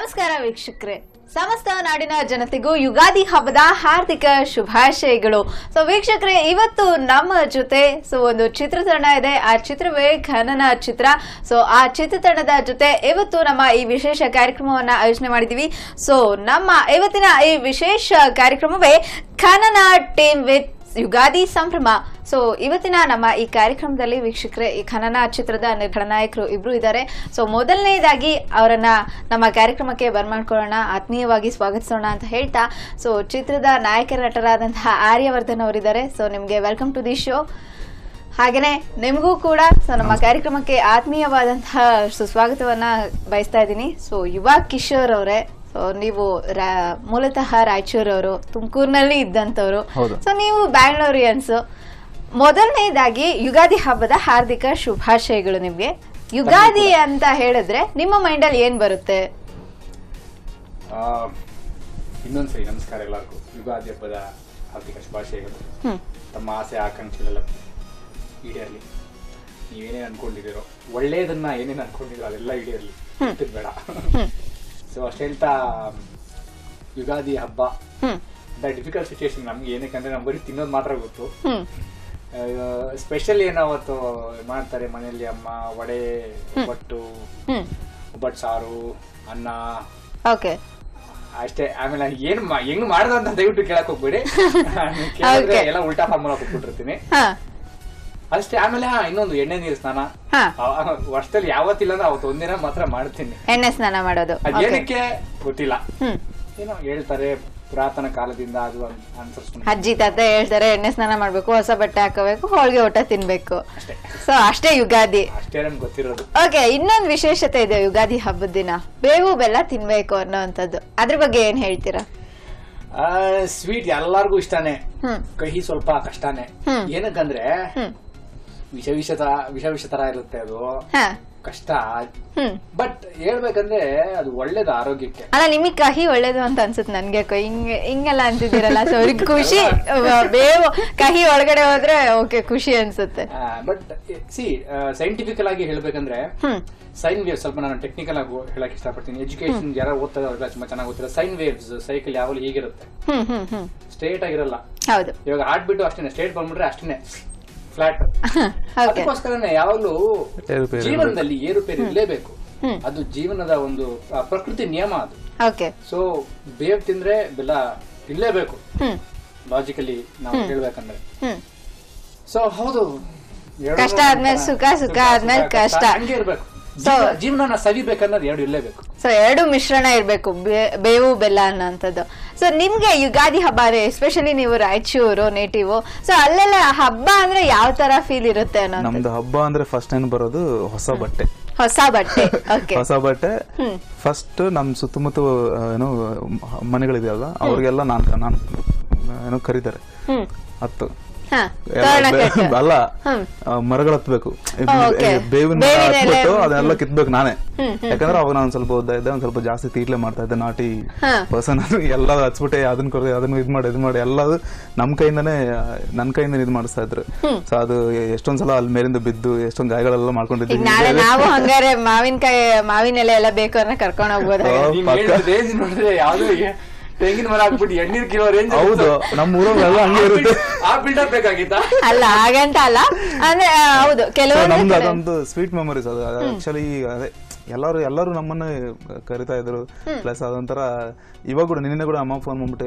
ನಮಸ್ಕಾರ ವೀಕ್ಷಕರೇ ಸಮಸ್ತ ನಾಡಿನ ಜನತೆಗೂ ಯುಗಾದಿ ಹಬ್ಬದ ಹಾರ್ದಿಕ ಶುಭಾಶಯಗಳು ಸೊ ವೀಕ್ಷಕರೇ ಇವತ್ತು ನಮ್ಮ ಜೊತೆ ಸೊ ಒಂದು ಚಿತ್ರತಂಡ ಇದೆ ಆ ಚಿತ್ರವೇ ಖನನ ಚಿತ್ರ ಸೊ ಆ ಚಿತ್ರತಂಡದ ಜೊತೆ ಇವತ್ತು ನಮ್ಮ ಈ ವಿಶೇಷ ಕಾರ್ಯಕ್ರಮವನ್ನ ಆಯೋಜನೆ ಮಾಡಿದೀವಿ ಸೊ ನಮ್ಮ ಇವತ್ತಿನ ಈ ವಿಶೇಷ ಕಾರ್ಯಕ್ರಮವೇ ಖನನ ಟೀಮ್ ವಿತ್ ಯುಗಾದಿ ಸಂಭ್ರಮ ಸೊ ಇವತ್ತಿನ ನಮ್ಮ ಈ ಕಾರ್ಯಕ್ರಮದಲ್ಲಿ ವೀಕ್ಷಕರೇ ಈ ಖನನ ಚಿತ್ರದ ನಿರ್ಮಾಣಾಯಕರು ಇಬ್ರು ಇದ್ದಾರೆ ಸೊ ಮೊದಲನೇದಾಗಿ ಅವರನ್ನ ನಮ್ಮ ಕಾರ್ಯಕ್ರಮಕ್ಕೆ ಬರ್ಮಾಡ್ಕೊಳ್ಳೋಣ ಆತ್ಮೀಯವಾಗಿ ಸ್ವಾಗತಿಸೋಣ ಅಂತ ಹೇಳ್ತಾ ಸೊ ಚಿತ್ರದ ನಾಯಕ ನಟರಾದಂತಹ ಆರ್ಯವರ್ಧನ್ ಅವರಿದ್ದಾರೆ ಸೊ ನಿಮಗೆ ವೆಲ್ಕಮ್ ಟು ದಿ ಶೋ ಹಾಗೆಯೇ ನಿಮಗೂ ಕೂಡ ಸೊ ನಮ್ಮ ಕಾರ್ಯಕ್ರಮಕ್ಕೆ ಆತ್ಮೀಯವಾದಂತಹ ಸುಸ್ವಾಗತವನ್ನ ಬಯಸ್ತಾ ಇದ್ದೀನಿ ಸೊ ಯುವ ಕಿಶೋರ್ ಅವರೇ ಸೊ ನೀವು ರಾ- ಮೂಲತಃ ರಾಯಚೂರವರು ತುಮಕೂರಿನಲ್ಲಿ ಇದ್ದಂಥವ್ರು ಹೌದು. ಸೊ ನೀವು ಬ್ಯಾಂಗ್ಳೂರಿಯನ್ಸ್ ಮೊದಲನೇದಾಗಿ ಯುಗಾದಿ ಹಬ್ಬದ ಹಾರ್ದಿಕ ಶುಭಾಶಯಗಳು ನಿಮ್ಗೆ ಯುಗಾದಿ ಅಂತ ಹೇಳಿದ್ರೆ ನಿಮ್ಮ ಮೈಂಡಲ್ಲಿ ಏನ್ ಬರುತ್ತೆ ಆ, ಇನ್ನೊಂದ್ಸರಿ ನಮಸ್ಕಾರ ಎಲ್ಲರಿಗೂ ಯುಗಾದಿ ಹಬ್ಬದ ಹಾರ್ದಿಕ ಶುಭಾಶಯಗಳು ಹ್ಮ್ ತಮ್ಮ ಆಸೆ ಆಕಾಂಕ್ಷೆಗಳೆಲ್ಲ ಈಡೇರಲಿ ನೀವೇನೇನು ಅನ್ಕೊಂಡಿದ್ದೀರೋ ಒಳ್ಳೇದನ್ನ ಏನೇನು ಅನ್ಕೊಂಡಿದ್ದೀರೋ ಅದೆಲ್ಲ ಈಡೇರಲಿ ಕೆಟ್ಟದ್ ಬೇಡ ಹ್ಮ್ ಸೊ ಅಷ್ಟು ಹೇಳ್ತಾ ಯುಗಾದಿ ಹಬ್ಬ ಹ್ಮ್ ಡಿಫಿಕಲ್ಟ್ ಸಿಚುವೇಶನ್ ನಮ್ಗೆ ಏನಕ್ಕಂದ್ರೆ ನಮ್ಗೆ ಬರೀ ತಿನ್ನೋದು ಮಾತ್ರ ಗೊತ್ತು ಹ್ಮ್ ಸ್ಪೆಷಲ್ ಏನೋ ಅವತ್ತು ಮಾಡ್ತಾರೆ ಮನೆಯಲ್ಲಿ ಅಮ್ಮ ವಡೆ ಒಬ್ಬಟ್ಟು ಹ್ಮ್ ಒಬ್ಬಟ್ಟು ಸಾರು ಅನ್ನ ಓಕೆ ಅಷ್ಟೇ ಆಮೇಲೆ ನಾನ್ ಏನ್ ಮಾ- ಹೆಂಗ್ ಮಾಡ್ದ ಅಂತ ದಯವಿಟ್ಟು ಕೇಳಕ್ ಹೋಗ್ಬೇಡಿ ಕೇಳಿದ್ರೆ Okay. ಎಲ್ಲ ಉಲ್ಟಾ ಫಾರ್ಮುಲಾ ಕೊಟ್ಬಿಟ್ಟಿರ್ತೀನಿ ಹಾ ಅಷ್ಟೇ ಆಮೇಲೆ ಹಾ, ಇನ್ನೊಂದು ಎಣ್ಣೆ ನೀರು ಸ್ನಾನ ಹಾ ಆ- ಆ ವರ್ಷದಲ್ಲಿ ಯಾವತ್ತಿಲ್ಲ ಅಂದ್ರೆ ಅವತ್ತು ಒಂದಿನ ಮಾತ್ರ ಮಾಡ್ತೀನಿ ಎಣ್ಣೆ ಸ್ನಾನ ಮಾಡೋದು Okay. ಅದೇನಕ್ಕೆ ಗೊತ್ತಿಲ್ಲ ಹ್ಮ್ ಏನೋ ಹೇಳ್ತಾರೆ ಪುರಾತನ ಕಾಲದಿಂದ ಅದು ಅನ್- ಅನ್ಸರ್ಸ್ಕೊಂಡು ಅಜ್ಜಿ ತಾತ ಹೇಳ್ತಾರೆ ಎಣ್ಣೆ ಸ್ನಾನ ಮಾಡ್ಬೇಕು ಹೊಸ ಬಟ್ಟೆ ಹಾಕೋಬೇಕು ಹೋಳಿಗೆ ಊಟ ತಿನ್ಬೇಕು ಅಷ್ಟೇ ಸೊ ಅಷ್ಟೇ ಯುಗಾದಿ ಅಷ್ಟೇ ನಮ್ಗೆ ಗೊತ್ತಿರೋದು ಓಕೆ ಇನ್ನೊಂದು ವಿಶೇಷತೆ ಇದೆ ಯುಗಾದಿ ಹಬ್ಬದ ದಿನ ಬೇವು ಬೆಲ್ಲ ತಿನ್ಬೇಕು ಅನ್ನೋಂಥದ್ದು ಅದ್ರ ಬಗ್ಗೆ ಏನ್ ಹೇಳ್ತೀರಾ ಸ್ವೀಟ್ ಎಲ್ಲಾರ್ಗು ಇಷ್ಟಾನೆ ಹ್ಮ್ ಕಹಿ ಸ್ವಲ್ಪ ಕಷ್ಟನೇ ಹ್ಮ್. ಏನಕ್ಕಂದ್ರೆ ಹ್ಮ್ ವಿಷ ವಿಷ ತರ ವಿಷ ವಿಷ ತರ ಇರುತ್ತೆ ಅದು ಹಾ ಕಷ್ಟ ಹ್ಮ್ ಬಟ್ ಹೇಳ್ಬೇಕಂದ್ರೆ ಅದು ಒಳ್ಳೇದು ಆರೋಗ್ಯಕ್ಕೆ ಅಲ್ಲ ನಿಮಗ್ ಕಹಿ ಒಳ್ಳೇದು ಅಂತ ಅನ್ಸುತ್ತೆ ನನ್ಗೆ ಯಾಕೋ ಹಿಂಗ್ ಹಿಂಗೆಲ್ಲ ಅಂತಿದ್ದೀರಲ್ಲ ಸೊ ಅವ್ರಿಗೆ ಖುಷಿ ವ- ಬೇವು ಕಹಿ ಒಳಗಡೆ ಹೋದ್ರೆ ಓಕೆ ಖುಷಿ ಅನ್ಸುತ್ತೆ ಬಟ್ ಸಿ ಸೈಂಟಿಫಿಕಲ್ ಆಗಿ ಹೇಳ್ಬೇಕಂದ್ರೆ ಹ್ಮ್ ಸೈನ್ ವೇವ್ಸ್ ಸ್ವಲ್ಪ ನಾನು ಟೆಕ್ನಿಕಲ್ ಆಗಿ ಹೇಳಕ್ ಇಷ್ಟಪಡ್ತೀನಿ ಎಜುಕೇಶನ್ ಯಾರು ಓದ್ತಾರೆ ಅವ್ರಿಗೆಲ್ಲ ತುಂಬಾ ಚೆನ್ನಾಗಿ ಗೊತ್ತಿರೋ ಸೈನ್ ವೇವ್ಸ್ ಸೈಕಲ್ ಯಾವಾಗಲೂ ಹೀಗಿರುತ್ತೆ ಹ್ಮ್ ಹ್ಮ್ ಹ್ಮ್ ಸ್ಟ್ರೇಟ್ ಆಗಿರಲ್ಲ ಹೌದು ಇವಾಗ ಹಾರ್ಟ್ ಬಿಟ್ಟು ಅಷ್ಟೇನೆ ಸ್ಟ್ರೇಟ್ ಬಂದ್ಬಿಟ್ರೆ ಅಷ್ಟೇನೆ ಫ್ಲಾಟ್ ಓಕೆ ಅದಕ್ಕೋಸ್ಕರನೇ ಯಾವಾಗಲೂ ಏರುಪೇರು ಜೀವನದಲ್ಲಿ ಏರುಪೇರು ಇರಲೇಬೇಕು ಹ್ಮ್ ಅದು ಜೀವನದ ಒಂದು ಆ, ಪ್ರಕೃತಿ ನಿಯಮ ಅದು ಓಕೆ ಸೊ ಬೇವ್ ತಿಂದ್ರೆ ಬೆಲ್ಲ ಇರಲೇಬೇಕು ಹ್ಮ್ ಲಾಜಿಕಲಿ ನಾವು ಹೇಳ್ಬೇಕಂದ್ರೆ ಹ್ಮ್ ಸೊ ಹೌದು ಎರಡು ಕಷ್ಟ ಆದ್ಮೇಲೆ ಸುಖ, ಸುಖ ಆದ್ಮೇಲೆ ಕಷ್ಟ. ಹಂಗೆ ಇರ್ಬೇಕು So- ಜೀವ- ಜೀವನನ ಸವಿಬೇಕನ್ನೋದು ಎರಡು ಇರಲೇಬೇಕು ಸೊ ಎರಡು ಮಿಶ್ರಣ ಇರಬೇಕು ಬೇವು ಬೆಲ್ಲ ಅನ್ನೋಂಥದ್ದು ಸೊ ನಿಮ್ಗೆ ಯುಗಾದಿ ಹಬ್ಬ ಅಂದ್ರೆ ಎಸ್ಪೆಷಲಿ ನೀವು ರಾಯಚೂರು ನೇಟಿವ್ ಸೊ ಅಲ್ಲೆಲ್ಲ ಹಬ್ಬ ಅಂದ್ರೆ ಯಾವ ತರ ಫೀಲ್ ಇರುತ್ತೆ ಅನ್ನೋಂಥದ್ದು ನಮ್ದು ಹಬ್ಬ ಅಂದ್ರೆ ಫಸ್ಟ್ ಏನ್ ಬರೋದು ಹೊಸ ಬಟ್ಟೆ ಹೊಸ ಬಟ್ಟೆ ಓಕೆ ಹೊಸ ಬಟ್ಟೆ ಹ್ಮ್. ಫಸ್ಟ್ ನಮ್ ಸುತ್ತಮುತ್ತ ಆ, ಏನು ಮನೆಗಳಿದೆಯಲ್ಲ ಅವ್ರಿಗೆಲ್ಲ ನಾನ್ ನಾನ್ ಏನೋ ಕರೀತಾರೆ ಹ್ಮ್ ಹತ್ತು ಹಾ ಎಲ್ಲ ತೋರಣ ಬೇ- ಕಟ್ಟು. ಅಲ್ಲ ಹ್ಮ್. ಆ, ಮರಗಳು ಹತ್ಬೇಕು okay. ಬೇವಿನ ಬೇವಿನ ಎಲೆ, ಹತ್ಬಿಟ್ಟು ಹ್ಮ್. ಅದನ್ನೆಲ್ಲ ಕಿತ್ಬೇಕು ನಾನೇ ಹ್ಮ್, ಹ್ಮ್, ಯಾಕಂದ್ರೆ ಅವಾಗ ನಾನು ಸ್ವಲ್ಪ ಓದ್ತಾ ಇದ್ದೆ ಒಂದ್ ಸ್ವಲ್ಪ ಜಾಸ್ತಿ ತೀಟ್ಲೆ ಮಾಡ್ತಾ ಇದ್ದೆ ನಾಟಿ ಹಾ. ಪರ್ಸನ್ ಎಲ್ಲ ಹಚ್ಬಿಟ್ಟೆ ಅದನ್ನ ಕೊಡಿ ಅದನ್ನ ಇದ್ ಮಾಡಿ ಇದ್ ಮಾಡಿ ಎಲ್ಲದು ನಮ್ ಕೈಯಿಂದಾನೇ ಆ, ನನ್ ಕೈಯಿಂದ ಇದ್ ಮಾಡಿಸ್ತಾ ಇದ್ರು ಸೊ ಅದು ಎಷ್ಟೊಂದ್ ಸಲ ಅಲ್ಲಿ ಮೇಲಿಂದ ಬಿದ್ದು ಎಷ್ಟೊಂದ್ ಗಾಯಗಳೆಲ್ಲ ಈಗ ಮಾಡ್ಕೊಂಡಿದ್ದೀವಿ ನಾಳೆ ನಾವು ಹಂಗಾರೆ ಮಾವಿನಕಾಯಿ ಮಾವಿನ ಎಲೆ ಎಲ್ಲ ಬೇಕು ಅಂದ್ರೆ ಕರ್ಕೊಂಡ್ ಹೋಗ್ಬೋದ ಓ, ನೀನ್ ಪಕ್ಕ. ಹೇಳಿದ ರೇಂಜ್ ನೋಡಿದ್ರೆ ಯಾವ್ದು ತೆಂಗಿನ ಮರ ಹಾಕ್ಬಿಟ್ಟು ಎಣ್ಣೀರ್ ಕಿಲೋ ರೇಂಜ್ ಹೌದು ನಮ್ಮ ಊರಲ್ಲೆಲ್ಲ ಹಂಗೆ ಇರುತ್ತೆ ಆ ಬಿಲ್ಡಪ್ ಬೇಕಾಗಿತ್ತಾ ಅಲ್ಲ ಹಾಗಂತ ಅಲ್ಲ ಅಂದ್ರೆ ಆ, ಹೌದು So, ಕೆಲವೊಂದು ನಮ್ದು ಕಡೆ- ಅದೊಂದು ಸ್ವೀಟ್ ಮೆಮೊರೀಸ್ ಅದು ಆಕ್ಚುಲಿ ಅದೇ ಎಲ್ಲರೂ ಎಲ್ಲರೂ ನಮ್ಮನ್ನ ಕರಿತಾ ಇದ್ರು ಪ್ಲಸ್ ಅದೊಂಥರ ಇವಾಗ ಕೂಡ ನಿನ್ನೆ ಕೂಡ ಅಮ್ಮ ಫೋನ್ ಮಾಡ್ಬಿಟ್ಟು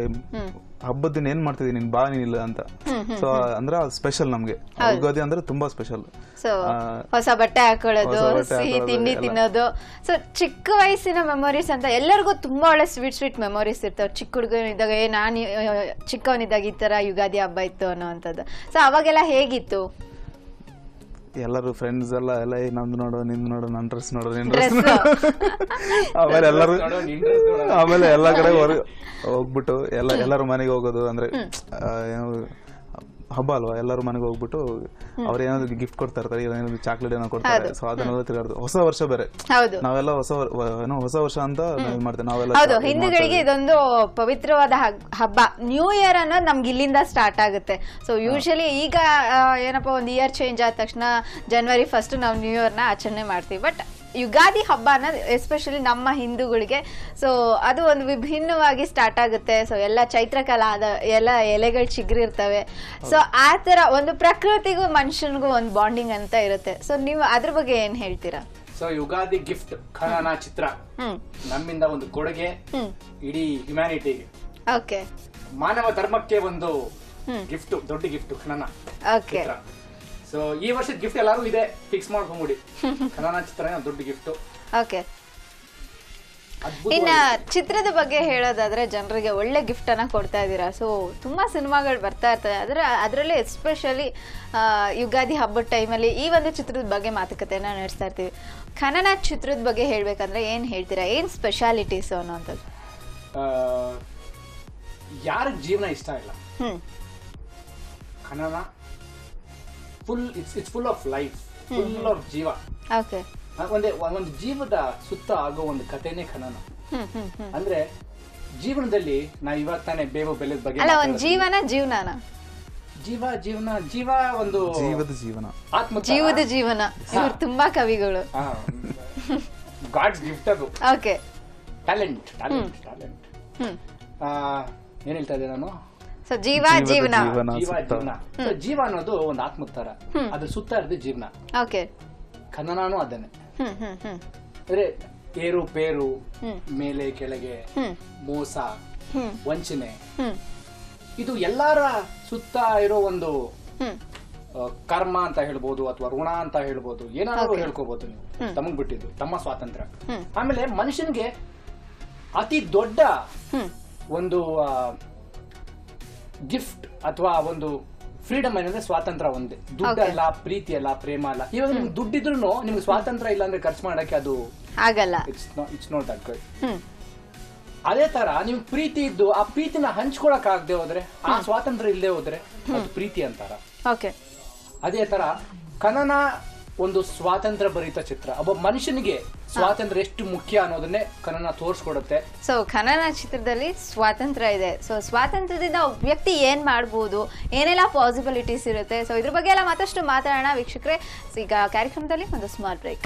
ಹಬ್ಬದ ದಿನ ಏನ್ ಮಾಡ್ತಿದ್ದೀನಿ ನೀನ್ ಬಾ ನೀನಿಲ್ಲ ಅಂತ ಸೊ ಅಂದ್ರೆ ಅದು ಸ್ಪೆಷಲ್ ನಮ್ಗೆ ಯುಗಾದಿ ಅಂದ್ರೆ ತುಂಬಾ ಸ್ಪೆಷಲ್ ಸೊ ಹೊಸ ಬಟ್ಟೆ ಹಾಕೊಳ್ಳೋದು ಹೊಸ ಬಟ್ಟೆ ಸಿಹಿ ಹಾಕೊಳ್ಳೋದು ತಿಂಡಿ ಎಲ್ಲ. ತಿನ್ನೋದು ಸೊ ಚಿಕ್ಕ ವಯಸ್ಸಿನ ಮೆಮೊರೀಸ್ ಅಂತ ಎಲ್ಲರಿಗೂ ತುಂಬಾ ಒಳ್ಳೆ ಸ್ವೀಟ್ ಸ್ವೀಟ್ ಮೆಮೊರೀಸ್ ಇರ್ತಾವೆ ಚಿಕ್ಕ ಹುಡುಗನಿದ್ದಾಗ ಏ ನಾನು ಚಿಕ್ಕವನಿದ್ದಾಗ ಈ ತರ ಯುಗಾದಿ ಹಬ್ಬ ಇತ್ತು ಅನ್ನೋವಂಥದ್ದು ಸೊ ಅವಾಗೆಲ್ಲ ಹೇಗಿತ್ತು ಎಲ್ಲರೂ ಫ್ರೆಂಡ್ಸ್ ಎಲ್ಲ ಎಲ್ಲ ಏ ನಂದು ನೋಡು ನಿಂದು ನೋಡು ನನ್ ಡ್ರೆಸ್ ನೋಡು ನಿನ್ ಡ್ರೆಸ್ ಡ್ರೆಸ್ ಆಮೇಲೆ ಎಲ್ಲರೂ ನೋಡು, ನಿನ್ dress ನೋಡು. ಆಮೇಲೆ ಎಲ್ಲಾ ಕಡೆ ಹೊರಗೆ ಹೋಗ್ಬಿಟ್ಟು ಎಲ್ಲ ಎಲ್ಲರೂ ಮನೆಗೆ ಹೋಗೋದು ಅಂದ್ರೆ ಆ, ಏನು ಹಬ್ಬ ಅಲ್ವಾ ಎಲ್ಲರೂ ಮನೆಗೆ ಹೋಗ್ಬಿಟ್ಟು ಅವ್ರು ಏನಾದ್ರು ಗಿಫ್ಟ್ ಕೊಡ್ತಾ ಇರ್ತಾರೆ ಏನಾದ್ರು ಚಾಕ್ಲೇಟ್ ಏನೋ ಕೊಡ್ತಾರೆ ಸೊ ಅದನ್ನೆಲ್ಲ ತಿರ್ಗಾಡ್ದು ಹೊಸ ವರ್ಷ ಬೇರೆ ಹೌದು ನಾವೆಲ್ಲ ಹೊಸ ವರ್- ವ- ಏನೋ ಹೊಸ ವರ್ಷ ಅಂತ ನಾವ್ ಇದ್ ಮಾಡ್ತೇವೆ ನಾವೆಲ್ಲ ಹೌದು ಇದ್ ಹಿಂದೂಗಳಿಗೆ ಮಾಡ್ತಾ ಇದೊಂದು ಪವಿತ್ರವಾದ ಹಗ್- ಹಬ್ಬ ನ್ಯೂ ಇಯರ್ ಅನ್ನೋದು ನಮ್ಗೆ ಇಲ್ಲಿಂದ ಸ್ಟಾರ್ಟ್ ಆಗುತ್ತೆ ಸೊ ಯೂಶಲಿ ಈಗ ಆ, ಏನಪ್ಪ ಒಂದು ಇಯರ್ ಚೇಂಜ್ ಆದ ತಕ್ಷಣ ಜನವರಿ ಫಸ್ಟ್ ನಾವು ನ್ಯೂ ಇಯರ್ನ ಆಚರಣೆ ಮಾಡ್ತೀವಿ ಬಟ್ ಯುಗಾದಿ ಹಬ್ಬ ಅನ್ನೋದು ಎಸ್ಪೆಷಲಿ ನಮ್ಮ ಹಿಂದೂಗಳಿಗೆ ಸೊ ಅದು ಒಂದು ವಿಭಿನ್ನವಾಗಿ ಸ್ಟಾರ್ಟ್ ಆಗುತ್ತೆ ಸೊ ಎಲ್ಲ ಚೈತ್ರಕಾಲ ಆದ ಎಲ್ಲ ಎಲೆಗಳು ಚಿಗುರಿರ್ತವೆ ಸೊ ಆ ತರ ಒಂದು ಪ್ರಕೃತಿಗೂ ಮನುಷ್ಯನಿಗೂ ಒಂದು ಬಾಂಡಿಂಗ್ ಅಂತ ಇರುತ್ತೆ ಸೊ ನೀವು ಅದ್ರ ಬಗ್ಗೆ ಏನ್ ಹೇಳ್ತೀರಾ ಸೊ ಯುಗಾದಿ ಗಿಫ್ಟ್ ಖನನ ಚಿತ್ರ ಹ್ಮ್ ನಮ್ಮಿಂದ ಒಂದು ಕೊಡುಗೆ ಹ್ಮ್ ಇಡೀ ಹ್ಯುಮ್ಯಾನಿಟಿಗೆ ಓಕೆ ಮಾನವ ಧರ್ಮಕ್ಕೆ ಒಂದು ಹ್ಮ್. ಗಿಫ್ಟ್ ದೊಡ್ಡ ಗಿಫ್ಟ್ ಖನನ ಓಕೆ ಚಿತ್ರ ಸೊ ಈ ವರ್ಷದ ಗಿಫ್ಟ್ ಎಲ್ಲರೂ ಇದೆ ಫಿಕ್ಸ್ ಮಾಡ್ಕೊಂಬಿಡಿ ಖನನ ಚಿತ್ರ ದೊಡ್ಡ ಗಿಫ್ಟ್ ಓಕೆ ಅದ್ಭುತ ಇನ್ನ ಚಿತ್ರದ ಬಗ್ಗೆ ಹೇಳೋದಾದ್ರೆ ಜನರಿಗೆ ಒಳ್ಳೆ ಗಿಫ್ಟ್ ಅನ್ನ ಕೊಡ್ತಾ ಇದ್ದೀರಾ ಸೊ ತುಂಬಾ ಸಿನಿಮಾಗಳು ಬರ್ತಾ ಇರ್ತವೆ ಅದರ ಅದರಲ್ಲಿ ಎಸ್ಪೆಷಲಿ ಯುಗಾದಿ ಹಬ್ಬದ ಟೈಮಲ್ಲಿ ಈ ಒಂದು ಚಿತ್ರದ ಬಗ್ಗೆ ಮಾತುಕತೆಯನ್ನ ನಡೆಸ್ತಾ ಇರ್ತೀವಿ ಖನನ ಚಿತ್ರದ ಬಗ್ಗೆ ಹೇಳ್ಬೇಕಂದ್ರೆ ಏನ್ ಹೇಳ್ತೀರಾ ಏನ್ ಸ್ಪೆಷಾಲಿಟೀಸ್ ಅನ್ನೋಂಥದ್ದು ಯಾರ ಜೀವನ ಇಷ್ಟ ಇಲ್ಲ hmm Khanana full it's it's full of life full of ಜೀವ ಓಕೆ ಆ, ಒಂದೇ ಒಂದು ಜೀವದ ಸುತ್ತ ಆಗೋ ಒಂದು ಕಥೆನೇ ಖನನ ಹ್ಮ್ ಹ್ಮ್ ಹ್ಮ್ ಅಂದ್ರೆ ಜೀವನದಲ್ಲಿ ನಾ ಇವಾಗ ತಾನೇ ಬೇವು ಬೆಲ್ಲದ ಬಗ್ಗೆ ಅಲ್ಲ ಒಂದ್ ಮಾತಾಡೋದು. ಜೀವನ ಜೀವನನ ಜೀವ ಜೀವನ ಜೀವ ಒಂದು ಜೀವದ ಜೀವನ ಆತ್ಮ ಜೀವದ ಜೀವನ ಇವ್ರು ತುಂಬಾ ಕವಿಗಳು ಗಾಡ್ಸ್ ಗಿಫ್ಟ್ ಅದು okay talent talent talent hmm ಏನ್ ಹೇಳ್ತಾ ಇದ್ದೆ ನಾನು ಸೊ ಜೀವ ಜೀವದ ಜೀವನ ಜೀವನ ಜೀವ ಸುತ್ತ. ಜೀವನ So, ಜೀವ ಅನ್ನೋದು ಒಂದು ಆತ್ಮದ ತರ ಅದ್ರ ಸುತ್ತ ಇರೋದು ಜೀವನ ಓಕೆ ಖನನಾನು ಅದನ್ನೇ ಹ್ಮ್ ಹ್ಮ್ ಹ್ಮ್ ಅಂದ್ರೆ ಏರು ಪೇರು ಹ್ಮ್. ಮೇಲೆ ಕೆಳಗೆ ಹ್ಮ್ ಮೋಸ ಹ್ಮ್ ವಂಚನೆ ಹ್ಮ್ ಇದು ಎಲ್ಲಾರ ಸುತ್ತ ಇರೋ ಒಂದು ಹ್ಮ್ ಆ, ಕರ್ಮ ಅಂತ ಹೇಳ್ಬೋದು ಅಥವಾ ಋಣ ಅಂತ ಹೇಳ್ಬೋದು ಏನಾದ್ರು ಹೇಳ್ಕೋಬಹುದು ನೀವು ತಮಗ್ ಬಿಟ್ಟಿದ್ದು ತಮ್ಮ ಸ್ವಾತಂತ್ರ್ಯ ಹ್ಮ್. ಆಮೇಲೆ ಮನುಷ್ಯನಿಗೆ ಅತಿ ದೊಡ್ಡ ಹ್ಮ್ ಒಂದು ಗಿಫ್ಟ್ ಅಥವಾ ಒಂದು ಫ್ರೀಡಮ್ ಏನಂದ್ರೆ ಸ್ವಾತಂತ್ರ್ಯ ಒಂದೇ ದುಡ್ಡು ಅಲ್ಲ ಪ್ರೀತಿ ಅಲ್ಲ ಪ್ರೇಮ ಅಲ್ಲ ಇವಾಗ ನಿಮ್ಗೆ ದುಡ್ಡಿದ್ರು ನಿಮ್ಗೆ ಸ್ವಾತಂತ್ರ್ಯ ಇಲ್ಲ ಅಂದ್ರೆ ಖರ್ಚು ಮಾಡಕ್ಕೆ ಅದು ಆಗಲ್ಲ it's it's not that good hmm ಅದೇ ತರ ನಿಮ್ಗೆ ಪ್ರೀತಿ ಇದ್ದು ಆ ಪ್ರೀತಿನ ಹಂಚ್ಕೊಳಕ್ ಆಗದೆ ಹೋದ್ರೆ ಆ ಸ್ವಾತಂತ್ರ್ಯ ಇಲ್ಲದೆ ಹೋದ್ರೆ ಅದು ಪ್ರೀತಿ ಅಂತಾರ ಓಕೆ ಅದೇ ತರ ಕನನ ಒಂದು ಸ್ವಾತಂತ್ರ್ಯ ಭರಿತ ಚಿತ್ರ ಒಬ್ಬ ಮನುಷ್ಯನಿಗೆ ಸ್ವಾತಂತ್ರ್ಯ ಎಷ್ಟು ಮುಖ್ಯ ಅನ್ನೋದನ್ನೇ ಕನನ ತೋರಿಸ್ಕೊಡುತ್ತೆ ಸೊ ಖನನ ಚಿತ್ರದಲ್ಲಿ ಸ್ವಾತಂತ್ರ್ಯ ಇದೆ ಸೊ ಸ್ವಾತಂತ್ರ್ಯದಿಂದ ಒಬ್ಬ ವ್ಯಕ್ತಿ ಏನ್ ಮಾಡ್ಬೋದು ಏನೆಲ್ಲ ಪಾಸಿಬಿಲಿಟೀಸ್ ಇರುತ್ತೆ ಸೊ ಇದ್ರ ಬಗ್ಗೆ ಎಲ್ಲ ಮತ್ತಷ್ಟು ಮಾತಾಡೋಣ ವೀಕ್ಷಕರೇ So, ಈಗ ಕಾರ್ಯಕ್ರಮದಲ್ಲಿ ಒಂದು small break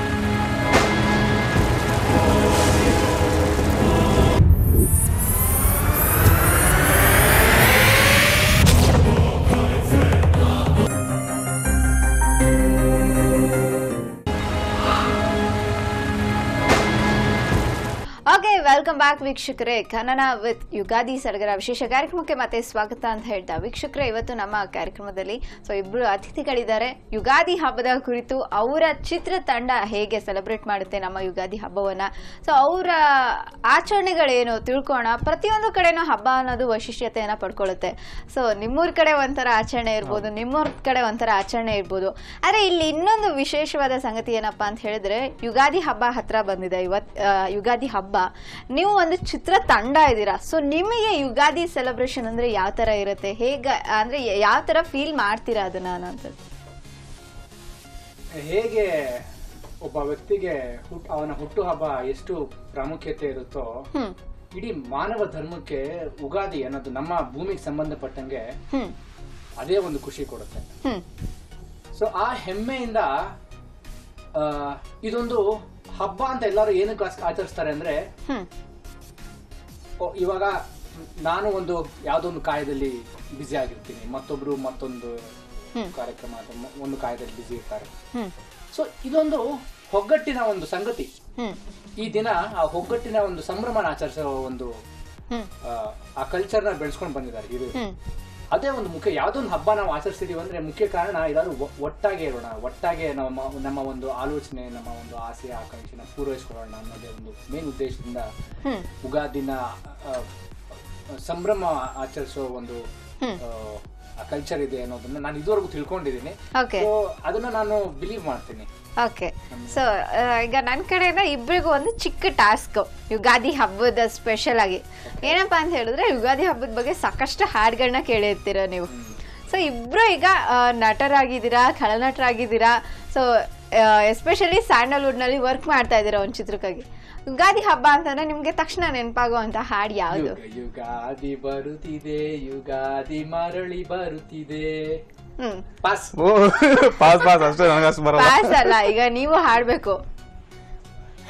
okay welcome back ವೀಕ್ಷಕರೇ ಕನ್ನಡ ವಿತ್ ಯುಗಾದಿ ಸಡಗರ ವಿಶೇಷ ಕಾರ್ಯಕ್ರಮಕ್ಕೆ ಮತ್ತೆ ಸ್ವಾಗತ ಅಂತ ಹೇಳ್ತಾ ವೀಕ್ಷಕರೇ ಇವತ್ತು ನಮ್ಮ ಕಾರ್ಯಕ್ರಮದಲ್ಲಿ ಸೊ ಇಬ್ರು ಅತಿಥಿಗಳಿದ್ದಾರೆ ಯುಗಾದಿ ಹಬ್ಬದ ಕುರಿತು ಅವರ ಚಿತ್ರ ತಂಡ ಹೇಗೆ ಸೆಲೆಬ್ರೇಟ್ ಮಾಡುತ್ತೆ ನಮ್ಮ ಯುಗಾದಿ ಹಬ್ಬವನ್ನ ಸೊ ಅವರ ಆಚರಣೆಗಳೇನು ತಿಳ್ಕೋಣ ಪ್ರತಿಯೊಂದು ಕಡೆನೂ ಹಬ್ಬ ಅನ್ನೋದು ವೈಶಿಷ್ಟ್ಯತೆಯನ್ನ ಪಡ್ಕೊಳ್ಳುತ್ತೆ ಸೊ ನಿಮ್ಮೂರ ಕಡೆ ಒಂಥರ ಆಚರಣೆ ಇರ್ಬೋದು ನಿಮ್ಮೂರ ಕಡೆ ಒಂಥರ ಆಚರಣೆ ಇರ್ಬೋದು ಆದ್ರೆ ಇಲ್ಲಿ ಇನ್ನೊಂದು ವಿಶೇಷವಾದ ಸಂಗತಿ ಏನಪ್ಪಾ ಅಂತ ಹೇಳಿದ್ರೆ ಯುಗಾದಿ ಹಬ್ಬ ಹತ್ರ ಬಂದಿದೆ ಇವತ್ ಆ, ಯುಗಾದಿ ಹಬ್ಬ ನೀವು ಒಂದು ಚಿತ್ರ ತಂಡ ಇದ್ದೀರಾ ಸೊ ನಿಮಗೆ ಯುಗಾದಿ ಸೆಲೆಬ್ರೇಷನ್ ಅಂದ್ರೆ ಯಾವ ತರ ಇರುತ್ತೆ ಹೇಗ ಅಂದ್ರೆ ಯಾವ ತರ ಫೀಲ್ ಮಾಡ್ತೀರಾ ಅದನ್ನ ಅನ್ನೋಂಥದ್ದು ಹೇಗೆ ಒಬ್ಬ ವ್ಯಕ್ತಿಗೆ ಹುಟ್ ಅವನ ಹುಟ್ಟು ಹಬ್ಬ ಎಷ್ಟು ಪ್ರಾಮುಖ್ಯತೆ ಇರುತ್ತೋ ಹ್ಮ್ ಇಡೀ ಮಾನವ ಧರ್ಮಕ್ಕೆ ಉಗಾದಿ ಅನ್ನೋದು ನಮ್ಮ ಭೂಮಿಗೆ ಸಂಬಂಧಪಟ್ಟಂಗೆ ಹ್ಮ್ ಅದೇ ಒಂದು ಖುಷಿ ಕೊಡುತ್ತೆ ಹ್ಮ್ ಸೊ ಆ ಹೆಮ್ಮೆಯಿಂದ ಆ, ಇದೊಂದು ಹಬ್ಬ ಅಂತ ಎಲ್ಲರೂ ಏನಕ್ಕೆ ಆಚ- ಆಚರಿಸ್ತಾರೆ ಅಂದ್ರೆ ಹ್ಮ್ ಓ, ಇವಾಗ ನಾನು ಒಂದು ಯಾವ್ದೋ ಒಂದು ಕಾರ್ಯದಲ್ಲಿ ಬ್ಯುಸಿ ಆಗಿರ್ತೀನಿ ಮತ್ತೊಬ್ರು ಮತ್ತೊಂದು ಹ್ಮ್. ಕಾರ್ಯಕ್ರಮ ಅಥವಾ ಮ- ಒಂದು ಕಾರ್ಯದಲ್ಲಿ ಬ್ಯುಸಿ ಇರ್ತಾರೆ ಹ್ಮ್ ಸೊ ಇದೊಂದು ಒಗ್ಗಟ್ಟಿನ ಒಂದು ಸಂಗತಿ ಹ್ಮ್ ಈ ದಿನ ಆ ಒಗ್ಗಟ್ಟಿನ ಒಂದು ಸಂಭ್ರಮನ ಆಚರಿಸೋ ಒಂದು ಹ್ಮ್ ಆ, ಆ ಕಲ್ಚರ್ನ ಬೆಳೆಸ್ಕೊಂಡು ಬಂದಿದ್ದಾರೆ ಹಿರಿಯರು ಹ್ಮ್ ಅದೇ ಒಂದು ಮುಖ್ಯ ಯಾವುದೋ ಒಂದು ಹಬ್ಬ ನಾವು ಆಚರಿಸ್ತಿದೀವಿ ಅಂದ್ರೆ ಮುಖ್ಯ ಕಾರಣ ಎಲ್ಲರೂ ಒ- ಒಟ್ಟಾಗೆ ಇರೋಣ ಒಟ್ಟಾಗೆ ನಮ್ಮ ನಮ್ಮ ಒಂದು ಆಲೋಚನೆ ನಮ್ಮ ಒಂದು ಆಸೆ ಆಕಾಂಕ್ಷೆನ ಪೂರೈಸ್ಕೊಳ್ಳೋಣ ಅನ್ನೋದೇ ಒಂದು ಮೇನ್ ಉದ್ದೇಶದಿಂದ ಹ್ಮ್ ಉಗಾದಿನ ಆ, ಸಂಭ್ರಮ ಆಚರಿಸೋ ಒಂದು ಹ್ಮ್. ಕಲ್ಚರ್ ಇದೆ ಅನ್ನೋದನ್ನ ನಾನು ಇದುವರೆಗೂ ತಿಳ್ಕೊಂಡಿದ್ದೀನಿ ಓಕೆ ಸೊ ಅದನ್ನ ನಾನು ಬಿಲೀವ್ ಮಾಡ್ತೀನಿ ಓಕೆ ಸೊ ಈಗ ನನ್ನ ಕಡೆಯಿಂದ ಇಬ್ಬರಿಗೂ ಒಂದು ಚಿಕ್ಕ ಟಾಸ್ಕ್ ಯುಗಾದಿ ಹಬ್ಬದ ಸ್ಪೆಷಲ್ ಆಗಿ ಏನಪ್ಪಾ ಅಂತ ಹೇಳಿದ್ರೆ ಯುಗಾದಿ ಹಬ್ಬದ ಬಗ್ಗೆ ಸಾಕಷ್ಟು ಹಾಡುಗಳನ್ನ ಕೇಳಿರ್ತೀರ ನೀವು ಸೊ ಇಬ್ರು ಈಗ ಆ, ನಟರಾಗಿದ್ದೀರಾ ಖಳನಟರಾಗಿದ್ದೀರಾ ಸೊ ಎಸ್ಪೆಷಲಿ ಸ್ಯಾಂಡಲ್ವುಡ್ನಲ್ಲಿ ವರ್ಕ್ ಮಾಡ್ತಾ ಇದ್ದೀರಾ ಒಂದು ಚಿತ್ರಕ್ಕಾಗಿ ಯುಗಾದಿ ಹಬ್ಬ ಅಂತಂದ್ರೆ ನಿಮ್ಗೆ ತಕ್ಷಣ ನೆನಪಾಗುವಂತ ಹಾಡು ಯಾವುದು ಯುಗ ಯುಗಾದಿ ಬರುತ್ತಿದೆ ಯುಗಾದಿ ಮರಳಿ ಬರುತ್ತಿದೆ ಹ್ಮ್ ಪಾಸ್ ಓ ಪಾಸ್ ಪಾಸ್ ಅಷ್ಟೇ ನನಗೆ ಅಷ್ಟು ಬರಲ್ಲ ಪಾಸ್ ಅಲ್ಲ ಈಗ ನೀವು ಹಾಡ್ಬೇಕು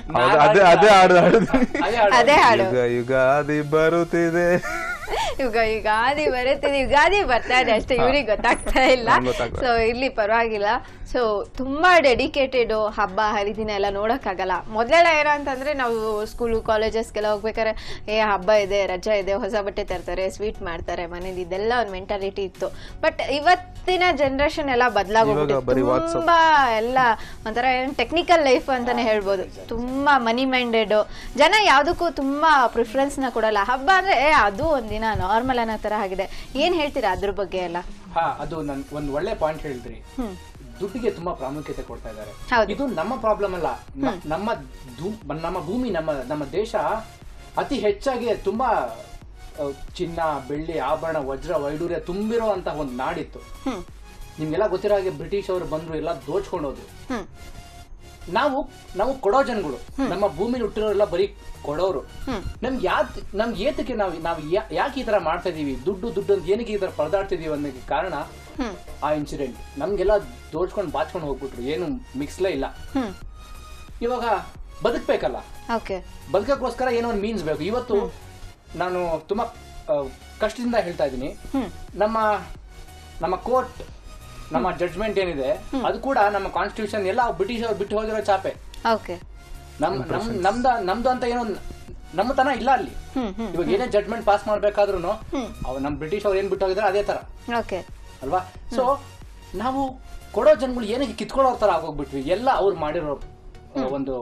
ಹೌದು, ಅದೇ ಅದೇ ಹಾಡು ಹಾಡುದು ಅದೇ ಹಾಡು. ಅದೇ ಹಾಡು ಯುಗ ಯುಗಾದಿ ಬರುತ್ತಿದೆ ಯುಗ ಯುಗಾದಿ ಬರುತ್ತಿದೆ ಯುಗಾದಿ ಬರ್ತಾ ಇದೆ ಅಷ್ಟೇ ಇವ್ರಿಗೆ ಗೊತ್ತಾಗ್ತಾ ಇಲ್ಲ ನಂಗ್ ಗೊತ್ತಾಗ್ತಾ ಸೊ ಇಲ್ಲಿ ಪರವಾಗಿಲ್ಲ ಸೊ ತುಂಬಾ ಡೆಡಿಕೇಟೆಡ್ ಹಬ್ಬ ಹರಿದಿನ ಎಲ್ಲ ನೋಡಕ್ಕಾಗಲ್ಲ ಮೊದಲೆಲ್ಲ ಏನಂತಂದ್ರೆ ನಾವು ಸ್ಕೂಲು ಕಾಲೇಜಸ್ಗೆಲ್ಲ ಹೋಗ್ಬೇಕಾದ್ರೆ ಏ ಹಬ್ಬ ಇದೆ ರಜಾ ಇದೆ ಹೊಸ ಬಟ್ಟೆ ತರ್ತಾರೆ ಸ್ವೀಟ್ ಮಾಡ್ತಾರೆ ಮನೇಲಿ ಇದೆಲ್ಲ ಒಂದು ಮೆಂಟಾಲಿಟಿ ಇತ್ತು ಬಟ್ ಇವತ್ತಿನ ಜನರೇಷನ್ ಎಲ್ಲ ಇವಾಗ ಬರೀ ಬದಲಾಗೋಗ್ಬಿಟ್ಟು WhatsApp. ತುಂಬಾ ಎಲ್ಲ ಒಂಥರ ಟೆಕ್ನಿಕಲ್ ಲೈಫ್ ಅಂತಾನೆ ಹೇಳ್ಬೋದು ತುಂಬಾ ಮನಿ ಮೈಂಡೆಡ್ ಜನ ಯಾವ್ದಕ್ಕೂ ತುಂಬಾ ಪ್ರಿಫರೆನ್ಸ್ ನ ಕೊಡಲ್ಲ ಹಬ್ಬ ಅಂದ್ರೆ ಏ, ಅದು ಒಂದಿನ ನಾರ್ಮಲ್ ಅನ್ನೋ ತರ ಆಗಿದೆ ಏನ್ ಹೇಳ್ತೀರಾ ಅದ್ರ ಬಗ್ಗೆ ಎಲ್ಲ ಹಾ ಅದು ನನ್ ಒಂದ್ ಒಳ್ಳೆ ಪಾಯಿಂಟ್ ಹೇಳಿದ್ರಿ ಹ್ಮ್ ದುಡ್ಡಿಗೆ ತುಂಬಾ ಪ್ರಾಮುಖ್ಯತೆ ಕೊಡ್ತಾ ಇದ್ದಾರೆ ಹೌದು. ಇದು ನಮ್ಮ ಪ್ರಾಬ್ಲಮ್ ಅಲ್ಲ ನ- ನಮ್ಮ ಧೂ- ನಮ್ಮ ಭೂಮಿ ನಮ್ಮ ನಮ್ಮ ದೇಶ ಅತಿ ಹೆಚ್ಚಾಗಿ ತುಂಬಾ ಆ, ಚಿನ್ನ ಬೆಳ್ಳಿ ಆಭರಣ ವಜ್ರ ವೈಡೂರ್ಯ ತುಂಬಿರುವಂತ ಒಂದು ನಾಡಿತ್ತು ಹ್ಮ್ ನಿಮ್ಗೆಲ್ಲ ಗೊತ್ತಿರೋ ಹಾಗೆ ಬ್ರಿಟಿಷ್ ಅವರು ಬಂದ್ರು ಎಲ್ಲ ದೋಚ್ಕೊಂಡು ಹೋದ್ರು ಹ್ಮ್ ನಾವು ನಾವು ಕೊಡೋ ಜನಗಳು ನಮ್ಮ ಭೂಮಿಲಿ ಹುಟ್ಟಿರೋರೆಲ್ಲ ಬರೀ ಕೊಡೋರು ಹ್ಮ್ ನಮ್ಗೆ ಯಾತ್ ನಮ್ಗೆ ಏತಕ್ಕೆ ನಾವು ನಾವು ಯಾ- ಯಾಕೆ ಈ ತರ ಮಾಡ್ತಾ ಇದೀವಿ ದುಡ್ಡು ದುಡ್ಡು ಅಂತ ಏನಕ್ಕೆ ಈ ತರ ಪರದಾಡ್ತಿದೀವಿ ಅನ್ನೋದಕ್ಕೆ ಕಾರಣ ಹ್ಮ್ ಆ ಇನ್ಸಿಡೆಂಟ್ ನಮ್ಗೆಲ್ಲ ದೋಚ್ಕೊಂಡು ಬಾಚ್ಕೊಂಡು ಹೋಗ್ಬಿಟ್ರು ಏನು ಮಿಕ್ಸ್ಲೇ ಇಲ್ಲ ಹ್ಮ್ ಇವಾಗ ಬದುಕ್ಬೇಕಲ್ಲ ಓಕೆ ಬದುಕಕ್ಕೋಸ್ಕರ ಏನೋ ಒಂದು ಮೀನ್ಸ್ ಬೇಕು ಇವತ್ತು ನಾನು ತುಂಬಾ ಆ, ಕಷ್ಟದಿಂದ ಹೇಳ್ತಾ ಇದ್ದೀನಿ ಹ್ಮ್ ನಮ್ಮ ನಮ್ಮ ಕೋರ್ಟ್ ನಮ್ಮ ಜಡ್ಜ್ಮೆಂಟ್ ಏನಿದೆ ಅದು ಕೂಡ ನಮ್ಮ ಕಾನ್ಸ್ಟಿಟ್ಯೂಷನ್ ಎಲ್ಲ ಬ್ರಿಟಿಷ್ ಅವ್ರು ಬಿಟ್ಟು ಹೋಗಿರೋ ಚಾಪೆ ಓಕೆ ನಮ್ ನಮ್ ನಮ್ದ ನಮ್ದು ಅಂತ ಏನೋ ನಮ್ಮ ತನ ಇಲ್ಲ ಅಲ್ಲಿ ಹ್ಮ್ ಹ್ಮ್ ಇವಾಗ ಏನೇ ಜಡ್ಜ್ಮೆಂಟ್ ಪಾಸ್ ಮಾಡ್ಬೇಕಾದ್ರೂ ಅವ್ ನಮ್ ಬ್ರಿಟಿಷ್ ಅವ್ರು ಏನ್ ಬಿಟ್ಟು ಹೋಗಿದ್ರೆ ಅದೇ ತರ ಓಕೆ ಅಲ್ವಾ ಸೊ ನಾವು ಕೊಡೋ ಜನಗಳು ಏನಕ್ಕೆ ಕಿತ್ಕೊಳ್ಳೋ ತರ ಆಗೋಗ್ಬಿಟ್ವಿ ಎಲ್ಲ ಅವ್ರು ಮಾಡಿರೋ ಆ, ಒಂದು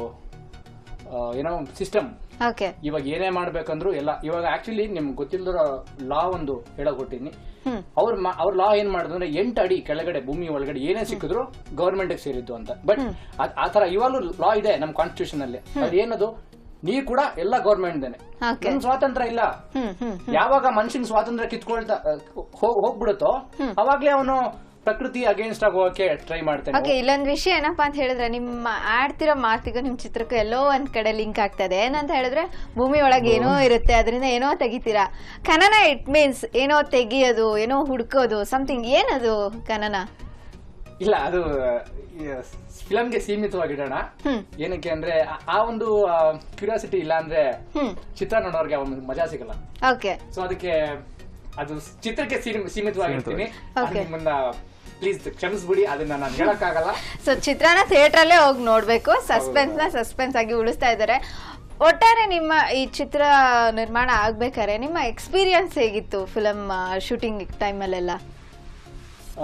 ಆ, ಏನೋ ಸಿಸ್ಟಮ್ ಓಕೆ ಇವಾಗ ಏನೇ ಮಾಡ್ಬೇಕಂದ್ರು ಎಲ್ಲ ಇವಾಗ ಆಕ್ಚುಲಿ ನಿಮ್ಗೆ ಗೊತ್ತಿಲ್ಲದಿರೋ ಲಾ ಒಂದು ಹೇಳಕ್ ಕೊಟ್ಟಿನಿ ಹ್ಮ್ ಅವ್ರ ಅವ್ರ ಲಾ ಏನ್ ಮಾಡಿದ್ರು ಅಂದ್ರೆ ಎಂಟು ಅಡಿ ಕೆಳಗಡೆ ಭೂಮಿ ಒಳಗಡೆ ಏನೇ ಸಿಕ್ಕಿದ್ರು ಗವರ್ಮೆಂಟ್ ಸೇರಿದ್ದು ಅಂತ ಬಟ್ ಆ ತರ ಇವಾಗಲೂ ಲಾ ಇದೆ ನಮ್ ಕಾನ್ಸ್ಟಿಟ್ಯೂಷನ್ ಅಲ್ಲಿ ಅದು ಏನದು ನೀರ್ ಕೂಡ ಎಲ್ಲ ಗವರ್ಮೆಂಟ್ ದೇನೆ ಓಕೆ ನಮ್ ಸ್ವಾತಂತ್ರ್ಯ ಇಲ್ಲ ಹ್ಮ್ ಹ್ಮ್ ಯಾವಾಗ ಮನುಷ್ಯನ್ ಸ್ವಾತಂತ್ರ್ಯ ಕಿತ್ಕೊಳ್ತಾ ಆ, ಹೋಗ್- ಹೋಗ್ಬಿಡುತ್ತೋ ಅವಾಗ್ಲೇ ಅವನು ಪ್ರಕೃತಿ ಅಗೇನ್ಸ್ಟ್ ಆಗಿ ಹೋಗಕ್ಕೆ ಟ್ರೈ ಮಾಡ್ತಾನೆ ಓಕೆ ಇಲ್ಲೊಂದ್ ವಿಷಯ ಏನಪ್ಪಾ ಅಂತ ಹೇಳಿದ್ರೆ ನಿಮ್ಮ ಆಡ್ತಿರೋ ಮಾತಿಗೂ ನಿಮ್ ಚಿತ್ರಕ್ಕೂ ಎಲ್ಲೋ ಒಂದ್ ಕಡೆ ಲಿಂಕ್ ಆಗ್ತದೆ ಏನಂತ ಹೇಳಿದ್ರೆ ಭೂಮಿ ಒಳಗೆ ಏನೋ ಇರುತ್ತೆ ಅದರಿಂದ ಏನೋ ತೆಗಿತೀರಾ ಕನನ ಇಟ್ ಮೀನ್ಸ್ ಏನೋ ತೆಗಿಯೋದು ಏನೋ ಹುಡ್ಕೋದು ಸಮಥಿಂಗ್ ಏನದು ಕನನ ಇಲ್ಲ ಅದು ಫಿಲಂಗೆ ಸೀಮಿತವಾಗಿಡೋಣ ಹ್ಮ್ ಏನಕ್ಕೆ ಅಂದ್ರೆ ಆ- ಆ ಒಂದು ಕ್ಯೂರಿಯಾಸಿಟಿ ಇಲ್ಲ ಅಂದ್ರೆ ಹ್ಮ್ ಚಿತ್ರ ನೋಡೋರ್ಗೆ ಆ ಒಂದು ಮಜಾ ಸಿಗಲ್ಲ ಓಕೆ ಸೊ ಅದಕ್ಕೆ ಅದು ಚಿತ್ರಕ್ಕೆ ಸೀಮಿ- ಸೀಮಿತವಾಗಿರ್ತೀನಿ Okay. ನಿಮ್ಮನ್ನ ಪ್ಲೀಸ್ ಕ್ಷಮಿಸ್ಬಿಡಿ ಅದನ್ನ ನಾನು ಹೇಳಕ್ಕಾಗಲ್ಲ ಸೊ ಚಿತ್ರನ ಥಿಯೇಟರ್ ಅಲ್ಲೇ ಹೋಗಿ ನೋಡ್ಬೇಕು ಸಸ್ಪೆನ್ಸ್ ನ ಸಸ್ಪೆನ್ಸ್ ಆಗಿ ಉಳಿಸ್ತಾ ಇದ್ದಾರೆ ಒಟ್ಟಾರೆ ನಿಮ್ಮ ಈ ಚಿತ್ರ ನಿರ್ಮಾಣ ಆಗ್ಬೇಕಾದ್ರೆ ನಿಮ್ಮ ಎಕ್ಸ್ಪೀರಿಯನ್ಸ್ ಹೇಗಿತ್ತು ಫಿಲಮ್ ಶೂಟಿಂಗ್ ಟೈಮಲ್ಲೆಲ್ಲ ಆ,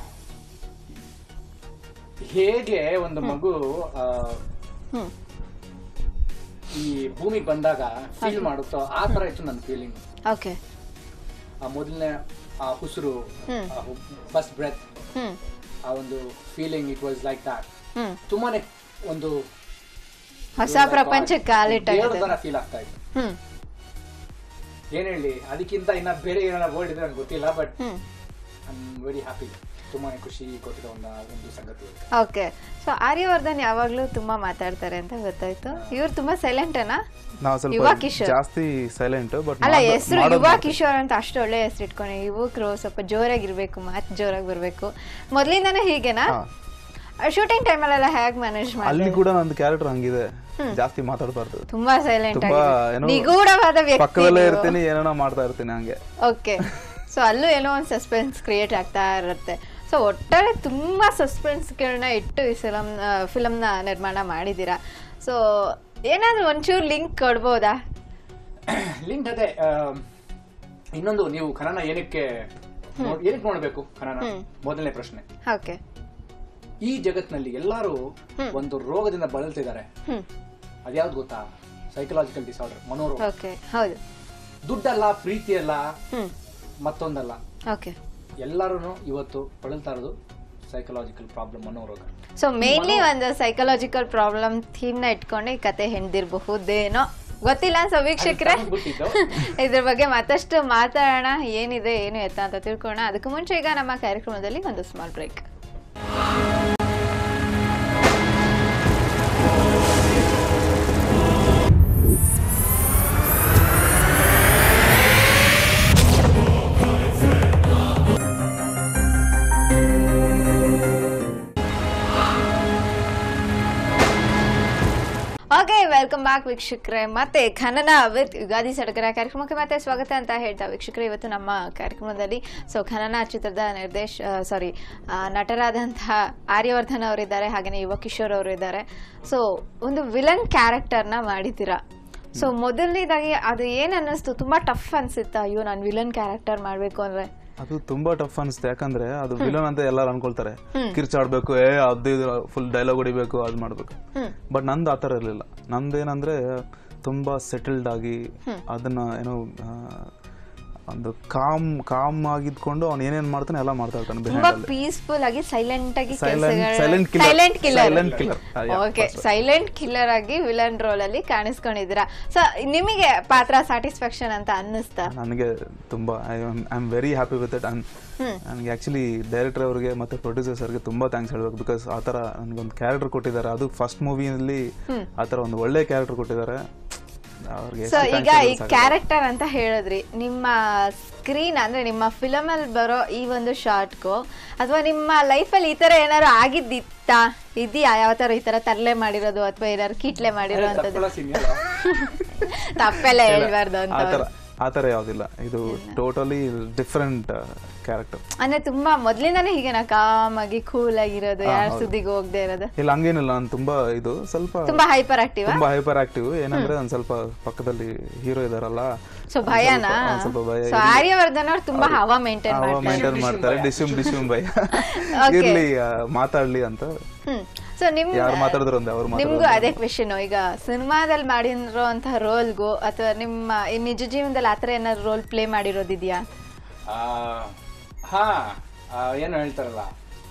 ಹೇಗೆ ಒಂದು ಮಗು ಆ, ಹ್ಮ್ ಈ ಭೂಮಿಗೆ ಬಂದಾಗ ಫೀಲ್ ಮಾಡುತ್ತೋ ಆ ತರ ಇತ್ತು ನನ್ನ ಫೀಲಿಂಗ್ ಓಕೆ ಆ ಮೊದಲನೇ ಆ ಉಸಿರು ಹ್ಮ್. ಫಸ್ಟ್ ಬ್ರೆತ್ ಹ್ಮ್ ಆ ಒಂದು feeling it was like that hmm ತುಂಬಾನೇ ಒಂದು ಹೊಸ ಪ್ರಪಂಚಕ್ಕೆ ಕಾಲಿಟ್ಟಾಗಿದೆ ತರ ಫೀಲ್ ಆಗ್ತಾ ಇತ್ತು ಹ್ಮ್ ಏನ್ ಹೇಳಿ ಅದಕ್ಕಿಂತ ಇನ್ನ ಬೇರೆ ಏನಾರ ವರ್ಡ್ ಇದ್ರೆ ನಂಗೆ ಗೊತ್ತಿಲ್ಲ but hmm I am very happy ತುಂಬಾನೇ ಖುಷಿ ಕೊಟ್ಟಿರೋ ಒಂದು ಒಂದು ಸಂಗತಿ ಇದು. ಓಕೆ ಸೊ ಆರ್ಯವರ್ಧನ್ ಯಾವಾಗ್ಲೂ ತುಂಬಾ ಮಾತಾಡ್ತಾರೆ ಅಂತ ಗೊತ್ತಾಯ್ತು ಇವ್ರು ತುಂಬಾ ಸೈಲೆಂಟ್ ಅನಾ ನಾವು ಯುವ ಸ್ವಲ್ಪ ಕಿಶೋರ್. ಜಾಸ್ತಿ ಸೈಲೆಂಟ್ ಬಟ್ ಅಲ್ಲ ಹೆಸರು ಯುವ ಕಿಶೋರ್ ಅಂತ ಅಷ್ಟು ಒಳ್ಳೆ ಹೆಸರು ಇಟ್ಕೊಂಡು ಯುವಕರು ಸ್ವಲ್ಪ ಜೋರಾಗಿರ್ಬೇಕು ಮಾತು ಜೋರಾಗಿ ಬರ್ಬೇಕು ಮೊದ್ಲಿಂದಾನೇ ಹೀಗೆನಾ ಶೂಟಿಂಗ್ ಟೈಮಲ್ಲೆಲ್ಲ ಹೇಗ್ ಮ್ಯಾನೇಜ್ ಅಲ್ಲಿ ಮಾಡಿ ಕೂಡ ನಂದು ಕ್ಯಾರೆಕ್ಟರ್ ಹಂಗಿದೆ ಜಾಸ್ತಿ ಮಾತಾಡಬಾರ್ದು ತುಂಬಾ ಸೈಲೆಂಟ್ ತುಂಬಾ ಆಗಿ ಏನೋ ನಿಗೂಢವಾದ ವ್ಯಕ್ತಿ ಪಕ್ಕದಲ್ಲೇ ಇರ್ತೀನಿ ಏನೇನೋ ಮಾಡ್ತಾ ಇರ್ತೀನಿ ಹಂಗೆ ಓಕೆ ಸೊ ಅಲ್ಲೂ ಏನೋ ಒಂದು ಸಸ್ಪೆನ್ಸ್ ಕ್ರಿಯೇಟ್ ಆಗ್ತಾ ಇರುತ್ತೆ ಸೊ ಒಟ್ಟಾರೆ ತುಂಬಾ ಸಸ್ಪೆನ್ಸ್ಗಳನ್ನ ಇಟ್ಟು ಈ ಫಿಲಮ್ ಫಿಲಮ್ನ ನಿರ್ಮಾಣ ಮಾಡಿದ್ದೀರಾ ಸೊ ಏನಾದ್ರೂ ಒಂಚೂರು ಲಿಂಕ್ ಕೊಡ್ಬೋದಾ ಲಿಂಕ್ ಅದೇ ಆ, ಇನ್ನೊಂದು ನೀವು ಖನನ ಏನಕ್ಕೆ ನೋಡ್- ಏನಕ್ಕೆ ನೋಡ್ಬೇಕು ಖನನ ಮೊದಲನೇ ಪ್ರಶ್ನೆ ಓಕೆ ಈ ಜಗತ್ನಲ್ಲಿ ಎಲ್ಲರೂ ಒಂದು ರೋಗದಿಂದ ಬಳಲ್ತಿದ್ದಾರೆ ಹ್ಮ್ ಅದ್ಯಾವ್ದು ಗೊತ್ತಾ ಸೈಕಲಾಜಿಕಲ್ ಡಿಸಾರ್ಡರ್ ಮನೋರೋಗ ಓಕೆ ಹೌದು ದುಡ್ಡಲ್ಲ ಪ್ರೀತಿ ಅಲ್ಲ ಹ್ಮ್ ಮತ್ತೊಂದಲ್ಲ ಓಕೆ ಎಲ್ಲರೂ ಇವತ್ತು ಬಳಲ್ತಾ ಇರೋದು ಸೈಕಲಾಜಿಕಲ್ ಪ್ರಾಬ್ಲಮ್ ಮನೋರೋಗ ಸೊ ಮೇನ್ಲಿ ಒಂದು ಸೈಕಲಾಜಿಕಲ್ ಪ್ರಾಬ್ಲಮ್ ಥೀಮ್ನ ಇಟ್ಕೊಂಡು ಈ ಕತೆ ಹೆಣ್ದಿರಬಹುದೇನೋ ಗೊತ್ತಿಲ್ಲ ಸೊ ವೀಕ್ಷಕರೇ ಅದು ಬಿಟ್ಟಿದ್ದು. ಇದ್ರ ಬಗ್ಗೆ ಮತ್ತಷ್ಟು ಮಾತಾಡೋಣ ಏನಿದೆ ಏನು ಎತ್ತ ಅಂತ ತಿಳ್ಕೊಳ್ಳೋಣ ಅದಕ್ಕೂ ಮುಂಚೆ ಈಗ ನಮ್ಮ ಕಾರ್ಯಕ್ರಮದಲ್ಲಿ ಒಂದು small break okay welcome back ವೀಕ್ಷಕರೇ ಮತ್ತೆ ಖನನ ವಿತ್ ಯುಗಾದಿ ಸಡಗರ ಕಾರ್ಯಕ್ರಮಕ್ಕೆ ಮತ್ತೆ ಸ್ವಾಗತ ಅಂತ ಹೇಳ್ತಾ ವೀಕ್ಷಕರೇ ಇವತ್ತು ನಮ್ಮ ಕಾರ್ಯಕ್ರಮದಲ್ಲಿ ಸೊ ಖನನ ಚಿತ್ರದ ನಿರ್ದೇಶ ಸಾರಿ ನಟರಾದಂತಹ ಆರ್ಯವರ್ಧನ್ ಅವರಿದ್ದಾರೆ ಹಾಗೆಯೇ ಯುವ ಕಿಶೋರ್ ಅವರು ಇದ್ದಾರೆ ಸೊ ಒಂದು ವಿಲನ್ ಕ್ಯಾರೆಕ್ಟರ್ನ ಮಾಡಿದ್ದೀರಾ ಸೊ ಮೊದಲನೇದಾಗಿ ಅದು ಏನ್ ಅನ್ನಿಸ್ತು ತುಂಬಾ ಟಫ್ ಅನ್ಸುತ್ತಾ ಅಯ್ಯೋ ನಾನು ವಿಲನ್ ಕ್ಯಾರೆಕ್ಟರ್ ಮಾಡ್ಬೇಕು ಅಂದ್ರೆ ಅದು ತುಂಬಾ ಟಫ್ ಅನಿಸುತ್ತೆ ಯಾಕಂದ್ರೆ ಅದು ವಿಲನ್ ಅಂತ ಎಲ್ಲರೂ ಅನ್ಕೊಳ್ತಾರೆ ಕಿರ್ಚಾಡ್ಬೇಕು ಏ ಅದು ಫುಲ್ ಡೈಲಾಗ್ ಹೊಡಿಬೇಕು ಅದು ಮಾಡ್ಬೇಕು ಹ್ಮ್ ಬಟ್ ನಂದು ಆ ಥರ ಇರಲಿಲ್ಲ ನಂದೇನಂದ್ರೆ ತುಂಬಾ ಸೆಟಲ್ಡ್ ಆಗಿ ಅದನ್ನ ಏನೋ ಆ, ಒಂದು ಕಾಮ್ ಕಾಮ್ ಆಗಿದ್ಕೊಂಡು ಅವ್ನು ಏನೇನ್ ಮಾಡ್ತಾನೆ ಎಲ್ಲ ಮಾಡ್ತಾ ಇರ್ತಾನೆ ತುಂಬಾ behind ಅಲ್ಲಿ ಪೀಸ್ಫುಲ್ ಆಗಿ ಸೈಲೆಂಟ್ ಆಗಿ Silent- silent killer. Silent killer Silent killer. Ah, yeah, okay silent killer ಆಗಿ ವಿಲನ್ ರೋಲ್ ಅಲ್ಲಿ ಕಾಣಿಸ್ಕೊಂಡಿದ್ದೀರಾ ಸೊ ನಿಮಗೆ ಪಾತ್ರ ಸ್ಯಾಟಿಸ್ಫ್ಯಾಕ್ಷನ್ ಅಂತ ಅನ್ನಿಸ್ತಾ ನನಗೆ ತುಂಬಾ I am very happy with it and hmm. ನನಗೆ ಆಕ್ಚುಲಿ ಡೈರೆಕ್ಟರ್ ಅವರಿಗೆ ಮತ್ತೆ ಪ್ರೊಡ್ಯೂಸರ್ಸ್ ಅವರಿಗೆ ತುಂಬಾ ಥ್ಯಾಂಕ್ಸ್ ಹೇಳ್ಬೇಕು ಬಿಕಾಸ್ ಆ ಥರ ನನಗೊಂದು ಕ್ಯಾರೆಕ್ಟರ್ ಕೊಟ್ಟಿದ್ದಾರೆ ಅದು ಫಸ್ಟ್ ಮೂವಿಯಲ್ಲಿ ಆ ಥರ ಒಂದು ಒಳ್ಳೆ ಕ್ಯಾರೆಕ್ಟರ್ ಕೊಟ್ಟಿದ್ದಾರೆ ಅವ್ರಿಗೆ ಸೊ ಎಷ್ಟು ಈಗ thanks ಈ ಹೇಳಿದ್ರು ಸಾಕು. ಕ್ಯಾರೆಕ್ಟರ್ ಅಂತ ಹೇಳಿದ್ರಿ ನಿಮ್ಮ ಸ್ಕ್ರೀನ್ ಅಂದ್ರೆ ನಿಮ್ಮ ಫಿಲಮ್ ಅಲ್ಲಿ ಬರೋ ಈ ಒಂದು ಶಾರ್ಟ್ಗೂ ಅಥವಾ ನಿಮ್ಮ ಲೈಫಲ್ಲಿ ಈ ತರ ಏನಾದ್ರು ಆಗಿದ್ದಿತ್ತಾ ಇದೆಯಾ ಯಾವ ತರ ಈ ತರ ತರಲೆ ಮಾಡಿರೋದು ಅಥವಾ ಏನಾದ್ರು ಕೀಟ್ಲೆ ಮಾಡಿರೋ ಅಂತದ್ದು ತಪ್ಪಳ scene ಅಲ್ಲ? ತಪ್ಪೆಲ್ಲ ಹೇಳ್ಬಾರ್ದು ಅಂತ ಆ ಥರ ಆ ಥರ ಯಾವುದಿಲ್ಲ ಇದು ಟೋಟಲಿ ಡಿಫ್ರೆಂಟ್ ಕ್ಯಾರೆಕ್ಟರ್ ಅಂದ್ರೆ ತುಂಬಾ ಮೊದ್ಲಿಂದಾನೇ ಹೀಗೆ ನಾ ಕಾಮಾಗಿ ಕೂಲ್ ಆಗಿರೋದು ಯಾರ ಸುದ್ದಿಗೆ ಹೋಗದೆ ಇರೋದು ಇಲ್ಲ ಹಂಗೇನಿಲ್ಲ ನಾನು ತುಂಬಾ ಇದು ಸ್ವಲ್ಪ ತುಂಬಾ ಹೈಪರ್ ಆಕ್ಟಿವ್ ತುಂಬಾ ಹೈಪರ್ ಆಕ್ಟಿವ್ ಏನಂದ್ರೆ ಒಂದ್ ಸ್ವಲ್ಪ ಪಕ್ಕದಲ್ಲಿ ಹೀರೋ ಇದಾರಲ್ಲ ಸೊ ಭಯನಾ ಒಂದ್ ಸ್ವಲ್ಪ ಭಯ ಸೊ ಆರ್ಯವರ್ಧನ್ ಅವ್ರು ತುಂಬಾ ಹವಾ ಮೇಂಟೈನ್ ಅವ ಮಾಡ್ತಾರೆ ಮೇಂಟೈನ್ ಮಾಡ್ತಾರೆ ಡಿಶ್ಯೂಮ್ ಡಿಶ್ಯೂಮ್ ಭಯ Okay. ಇರ್ಲಿ ಆ, ಮಾತಾಡ್ಲಿ ಅಂತ ಹ್ಮ್ ಸೊ ನಿಮ್ ಯಾರು ಮಾತಾಡಿದ್ರು ಒಂದೇ ಅವ್ರು ನಿಮ್ಗೂ ಮಾತಾಡೋದು ಅದೇ ಕ್ವೆಶನ್ ಈಗ ಸಿನಿಮಾದಲ್ಲಿ ಮಾಡಿರೋಂತಹ ರೋಲ್ಗೂ ಅಥವಾ ನಿಮ್ಮ ಈ ನಿಜ ಜೀವನದಲ್ಲಿ ಆತರ ಏನಾದ್ರು ರೋಲ್ ಪ್ಲೇ ಮಾಡಿರೋದಿದ್ಯಾ ಆ, ಹಾ ಆ, ಏನು ಹೇಳ್ತಾರಲ್ಲ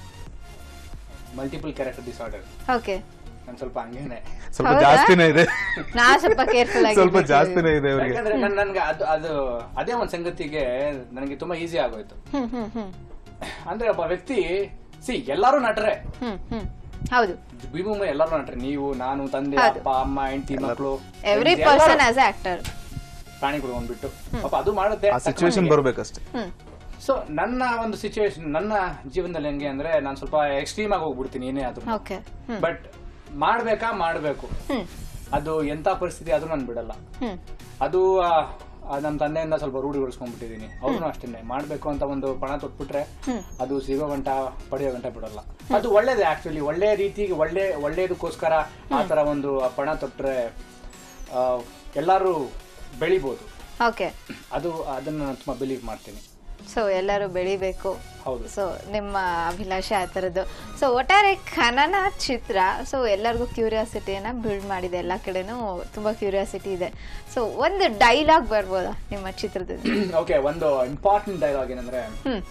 ಮಲ್ಟಿಪಲ್ ಕ್ಯಾರೆಕ್ಟರ್ ಡಿಸಾರ್ಡರ್ ಓಕೆ ನಾನು ಸ್ವಲ್ಪ ಹಂಗೇನೆ ಸ್ವಲ್ಪ ಜಾಸ್ತಿನೇ ಇದೆ ನಾ ಸ್ವಲ್ಪ ಕೇರ್ಫುಲ್ ಆಗಿ ಸ್ವಲ್ಪ ಜಾಸ್ತಿನೇ ಇದೆ ಅವ್ರಿಗೆ ಯಾಕಂದ್ರೆ ನನ್ ನನ್ಗೆ ಅದು ಅದು ಅದೇ ಒಂದ್ ಸಂಗತಿಗೆ ನನಗೆ ತುಂಬಾ ಈಸಿ ಆಗೋಯ್ತು ಹ್ಮ್ ಹ್ಮ್ ಹ್ಮ್ ಅಂದ್ರೆ ಒಬ್ಬ ವ್ಯಕ್ತಿ ಸಿ ಎಲ್ಲಾರು ನಟರೆ ಹ್ಮ್ ಹ್ಮ್ ಹೌದು ಭೀಮಮ್ಮ ಎಲ್ಲಾರು ನಟರೆ ನೀವು ನಾನು ತಂದೆ ಅಪ್ಪ ಅಮ್ಮ ಹೆಂಡತಿ ಮಕ್ಕಳು ಎವ್ರಿ ಪರ್ಸನ್ ಆಸ್ ಆಕ್ಟರ್ ಪ್ರಾಣಿಗಳು ಬಂದ್ಬಿಟ್ಟು ಪಾಪ ಅದು ಮಾಡುತ್ತೆ ಆ ಸಿಚುವೇಶನ್ ಬರ್ಬೇಕಷ್ಟೇ ಹ್ಮ್ ಸೊ ನನ್ನ ಒಂದು ಸಿಚುವೇಶನ್ ನನ್ನ ಜೀವನದಲ್ಲಿ ಹೆಂಗೆ ಅಂದ್ರೆ ನಾನು ಸ್ವಲ್ಪ ಎಕ್ಸ್ಟ್ರೀಮ್ ಆಗಿ ಹೋಗ್ಬಿಡ್ತೀನಿ ಏನೇ ಆದ್ರೂ ಓಕೆ ಹ್ಮ್ ಬಟ್ ಮಾಡ್ಬೇಕಾ ಮಾಡ್ಬೇಕು ಹ್ಮ್ ಅದು ಎಂತ ಪರಿಸ್ಥಿತಿ ಆದ್ರೂ ನಾನು ಬಿಡಲ್ಲ ಹ್ಮ್ ಅದು ಆ, ಆ, ನಮ್ಮ ತಂದೆಯಿಂದ ಸ್ವಲ್ಪ ರೂಢಿಗೊಳಿಸ್ಕೊಂಡ್ಬಿಟ್ಟಿದೀನಿ ಅವ್ರು ಅಷ್ಟೇನೆ ಮಾಡ್ಬೇಕು ಅಂತ ಒಂದು ಪಣ ತೊಟ್ಬಿಟ್ರೆ ಹ್ಮ್. ಅದು ಸಿಗೋ ಗಂಟ ಪಡೆಯೋ ಗಂಟ ಬಿಡಲ್ಲ ಅದು ಒಳ್ಳೇದೇ ಆಕ್ಚುಲಿ ಒಳ್ಳೆ ರೀತಿಗೆ ಒಳ್ಳೆ ಒಳ್ಳೇದಕ್ಕೋಸ್ಕರ ಆ ತರ ಒಂದು ಆ ಪಣ ತೊಟ್ರೆ ಆ, ಎಲ್ಲಾರು ಬೆಳಿಬೋದು ಓಕೆ ಅದು ಅದನ್ನ ನಾನು ತುಂಬಾ ಬಿಲೀವ್ ಮಾಡ್ತೀನಿ ಸೊ ಎಲ್ಲರೂ ಬೆಳಿಬೇಕು ಹೌದು ಸೊ ನಿಮ್ಮ ಅಭಿಲಾಷೆ ಆ ಥರದ್ದು ಸೊ ಒಟ್ಟಾರೆ ಖನನ ಚಿತ್ರ ಸೊ ಎಲ್ಲರಿಗೂ ಕ್ಯೂರಿಯಾಸಿಟಿಯನ್ನ ಬಿಲ್ಡ್ ಮಾಡಿದೆ ಎಲ್ಲ ಕಡೆನೂ ತುಂಬಾ ಕ್ಯೂರಿಯಾಸಿಟಿ ಇದೆ ಸೊ ಒಂದು ಡೈಲಾಗ್ ಬರ್ಬೋದಾ ನಿಮ್ಮ ಚಿತ್ರದಲ್ಲಿ ಓಕೆ ಒಂದು ಇಂಪಾರ್ಟೆಂಟ್ ಡೈಲಾಗ್ ಏನಂದ್ರೆ ಹ್ಮ್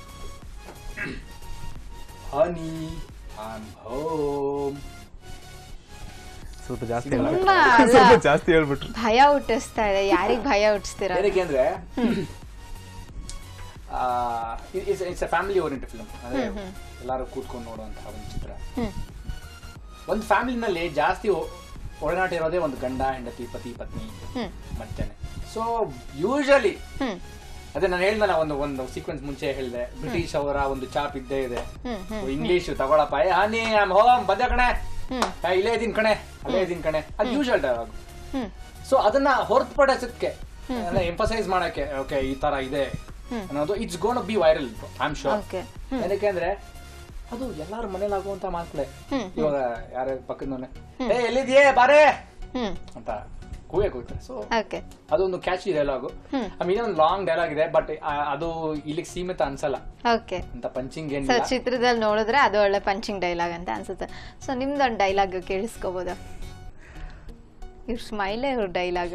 ಹನಿ ಆಮ್ ಹೋಮ್ ಸ್ವಲ್ಪ ಜಾಸ್ತಿ ತುಂಬಾ ಹೇಳ್ಬಿಟ್ರು. ಅಲ್ಲ. ಸ್ವಲ್ಪ ಜಾಸ್ತಿ ಹೇಳ್ಬಿಟ್ರು ಭಯ ಹುಟ್ಟಿಸ್ತಾ ಇದೆ ಯಾರಿಗ್ ಭಯ ಹುಟ್ಟಿಸ್ತೀರಾ ಏನಕ್ಕೆ ಅಂದ್ರೆ it's a family oriented film ಅಂದ್ರೆ ಎಲ್ಲರೂ ಕೂತ್ಕೊಂಡು ನೋಡುವಂತಹ ಒಂದು ಚಿತ್ರ ಹ್ಮ್ ಒಂದು ಫ್ಯಾಮಿಲಿನಲ್ಲಿ ಜಾಸ್ತಿ ಒ- ಒಡನಾಟ ಇರೋದೇ ಒಂದು ಗಂಡ ಹೆಂಡತಿ ಪತಿ ಪತ್ನಿ ಹ್ಮ್ ಮತ್ತೇನೆ ಸೊ ಯೂಶಲಿ ಹ್ಮ್ ಅದೇ ನಾನು ಹೇಳ್ದಲ್ಲ ಒಂದು ಒಂದು ಸೀಕ್ವೆನ್ಸ್ ಮುಂಚೆ ಹೇಳಿದೆ ಬ್ರಿಟಿಷ್ ಅವರ ಒಂದು ಚಾಪ್ ಇದ್ದೇ ಇದೆ ಹ್ಮ್ ಹ್ಮ್ ಇಂಗ್ಲಿಷ್ ತಗೊಳಪ್ಪ ಏ ಹನಿ ಆಮ್ ಹೋಮ್ ಬಂದೆ ಕಣೆ ಹ್ಮ್ ಏ, ಇಲ್ಲೇ ಇದೀನಿ ಕಣೆ ಅಲ್ಲೇ ಇದೀನಿ ಕಣೆ ಅದು ಯೂಶಲ್ ಡೈಲಾಗ್ ಹ್ಮ್ ಸೊ ಅದನ್ನ ಹೊರತುಪಡಿಸಕ್ಕೆ ಎಂಫಸೈಸ್ ಮಾಡಕ್ಕೆ ಓಕೆ ಈ ತರ ಇದೆ ಅನ್ನೋದು it's gonna be viral I am sure okay ಏನಕ್ಕೆ ಅಂದ್ರೆ ಅದು ಎಲ್ಲಾರ ಮನೇಲಿ ಆಗುವಂತ ಮಾತುಗಳೇ ಹ್ಮ್. ಇವಾಗ ಯಾರ ಪಕ್ಕದವನೆ ಏ ಎಲ್ಲಿದ್ಯೇ ಬಾರೇ ಹ್ಮ್ ಅಂತ ಕೂಗೇ ಕೂಗ್ತಾರೆ ಸೊ ಓಕೆ ಅದೊಂದು ಕ್ಯಾಚಿ ಡೈಲಾಗು ಹ್ಮ್. ಆಮೇಲೆ ಒಂದು ಲಾಂಗ್ ಡೈಲಾಗ್ ಇದೆ ಬಟ್ ಅದು ಇಲ್ಲಿಗೆ ಸೀಮಿತ ಅನ್ಸಲ್ಲ ಓಕೆ ಅಂತ ಪಂಚಿಂಗ್ ಸೊ ಏನಿಲ್ಲ ಚಿತ್ರದಲ್ಲಿ ನೋಡಿದ್ರೆ ಅದು ಒಳ್ಳೆ ಪಂಚಿಂಗ್ ಡೈಲಾಗ್ ಅಂತ ಅನ್ಸುತ್ತೆ ಸೊ ನಿಮ್ದೊಂದು ಡೈಲಾಗ್ ಕೇಳಿಸ್ಕೋಬೋದಾ ಇವ್ರ ಸ್ಮೈಲೇ ಇವ್ರ ಡೈಲಾಗ್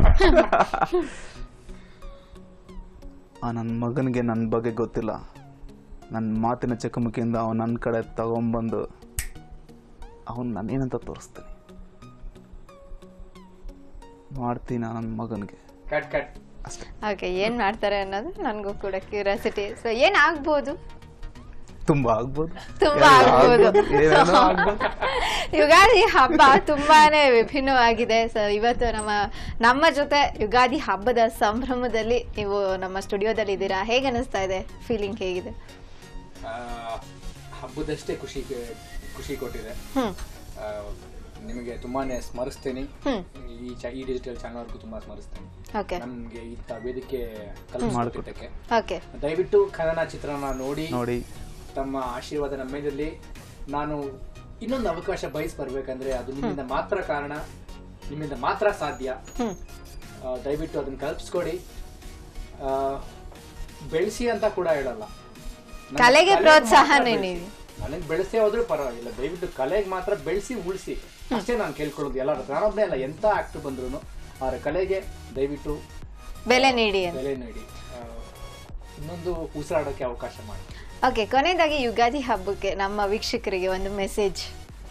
ಆ ನನ್ನ ಮಗನಿಗೆ ನನ್ನ ಬಗ್ಗೆ ಗೊತ್ತಿಲ್ಲ ನನ್ನ ಮಾತಿನ ಚಕಮಕಿಯಿಂದ ಅವನು ನನ್ನ ಕಡೆ ತಗೊಂಬಂದು ಅವನು ನಾನೇನಂತ ತೋರಿಸ್ತೀನಿ ಮಾಡ್ತೀನಿ ನನ್ನ ಮಗನಿಗೆ ಕಟ್ ಕಟ್ ಅಷ್ಟೇ ಓಕೆ ಏನ್ ಮಾಡ್ತಾರೆ ಅನ್ನೋದು ನನಗೂ ಕೂಡ ಕ್ಯೂರಿಯಾಸಿಟಿ ಸೊ ಏನ್ ಆಗ್ಬೋದು ತುಂಬಾ ಆಗ್ಬೋದು ತುಂಬಾ ಏನೇನೋ ಆಗ್ಬೋದು ಏನೇನೋ ಆಗ್ಬೋದು ಯುಗಾದಿ ಹಬ್ಬ ತುಂಬಾನೇ ವಿಭಿನ್ನವಾಗಿದೆ ಸೊ ಇವತ್ತು ನಮ್ಮ ನಮ್ಮ ಜೊತೆ ಯುಗಾದಿ ಹಬ್ಬದ ಸಂಭ್ರಮದಲ್ಲಿ ನೀವು ನಮ್ಮ ಸ್ಟುಡಿಯೋದಲ್ಲಿ ಇದ್ದೀರಾ ಹೇಗೆ ಅನಿಸ್ತಾ ಇದೆ ಫೀಲಿಂಗ್ ಹೇಗಿದೆ ಆ, ಹಬ್ಬದಷ್ಟೇ ಖುಷಿ ಖುಷಿ ಕೊಟ್ಟಿದೆ ಹ್ಮ್ ಆ, ನಿಮಗೆ ತುಂಬಾನೇ ಸ್ಮರಿಸ್ತೀನಿ ಹ್ಮ್ ಈ ಚ ಈ ಡಿಜಿಟಲ್ ಚಾನಲ್ಗೂ ತುಂಬಾ ಸ್ಮರಿಸ್ತೀನಿ ಓಕೆ ನಮ್ಗೆ ಇಂಥ ವೇದಿಕೆ ಕಲ್ಪಿಸಿಕೊಟ್ಟಿದ್ದಕ್ಕೆ ಓಕೆ ದಯವಿಟ್ಟು ಕನ್ನಡ ಚಿತ್ರನ ನೋಡಿ ನೋಡಿ ತಮ್ಮ ಆಶೀರ್ವಾದ ನಮ್ಮ ಮೇಲಿರಲಿ ನಾನು ಇನ್ನೊಂದು ಅವಕಾಶ ಬಯಸ್ ಬರ್ಬೇಕಂದ್ರೆ ಅದು ನಿಮ್ಮಿಂದ ಮಾತ್ರ ಕಾರಣ ನಿಮ್ಮಿಂದ ಮಾತ್ರ ಸಾಧ್ಯ ಹ್ಮ್ ಆ, ದಯವಿಟ್ಟು ಅದನ್ನ ಕಲ್ಪಿಸ್ಕೊಡಿ ಆ, ಬೆಳೆಸಿ ಅಂತ ಕೂಡ ಹೇಳಲ್ಲ ನನ್ನ ಕಲೆಗೆ ಕಲೆಗ್ ಪ್ರೋತ್ಸಾಹನೇ ಮಾತ್ರ ನೀಡಿ. ಬೆಳ್ಸಿ. ನನಗೆ ಬೆಳೆಸೇ ಹೋದ್ರೂ ಪರವಾಗಿಲ್ಲ ದಯವಿಟ್ಟು ಕಲೆಗೆ ಮಾತ್ರ ಬೆಳೆಸಿ ಉಳಿಸಿ ಅಷ್ಟೇ ನಾನು ಕೇಳ್ಕೊಳ್ಳೋದು ಎಲ್ಲರ ನಾನೊಬ್ಬನೇ ಅಲ್ಲ ಎಂತ ಆಕ್ಟರ್ ಬಂದ್ರು ಅವರ ಕಲೆಗೆ ದಯವಿಟ್ಟು ಬೆಲೆ ನೀಡಿ ಅಂತ ಬೆಲೆ ನೀಡಿ ಆ, ಇನ್ನೊಂದು ಉಸಿರಾಡೋಕೆ ಅವಕಾಶ ಮಾಡಿ ಓಕೆ ಕೊನೆಯದಾಗಿ ಯುಗಾದಿ ಹಬ್ಬಕ್ಕೆ ನಮ್ಮ ವೀಕ್ಷಕರಿಗೆ ಒಂದು ಮೆಸೇಜ್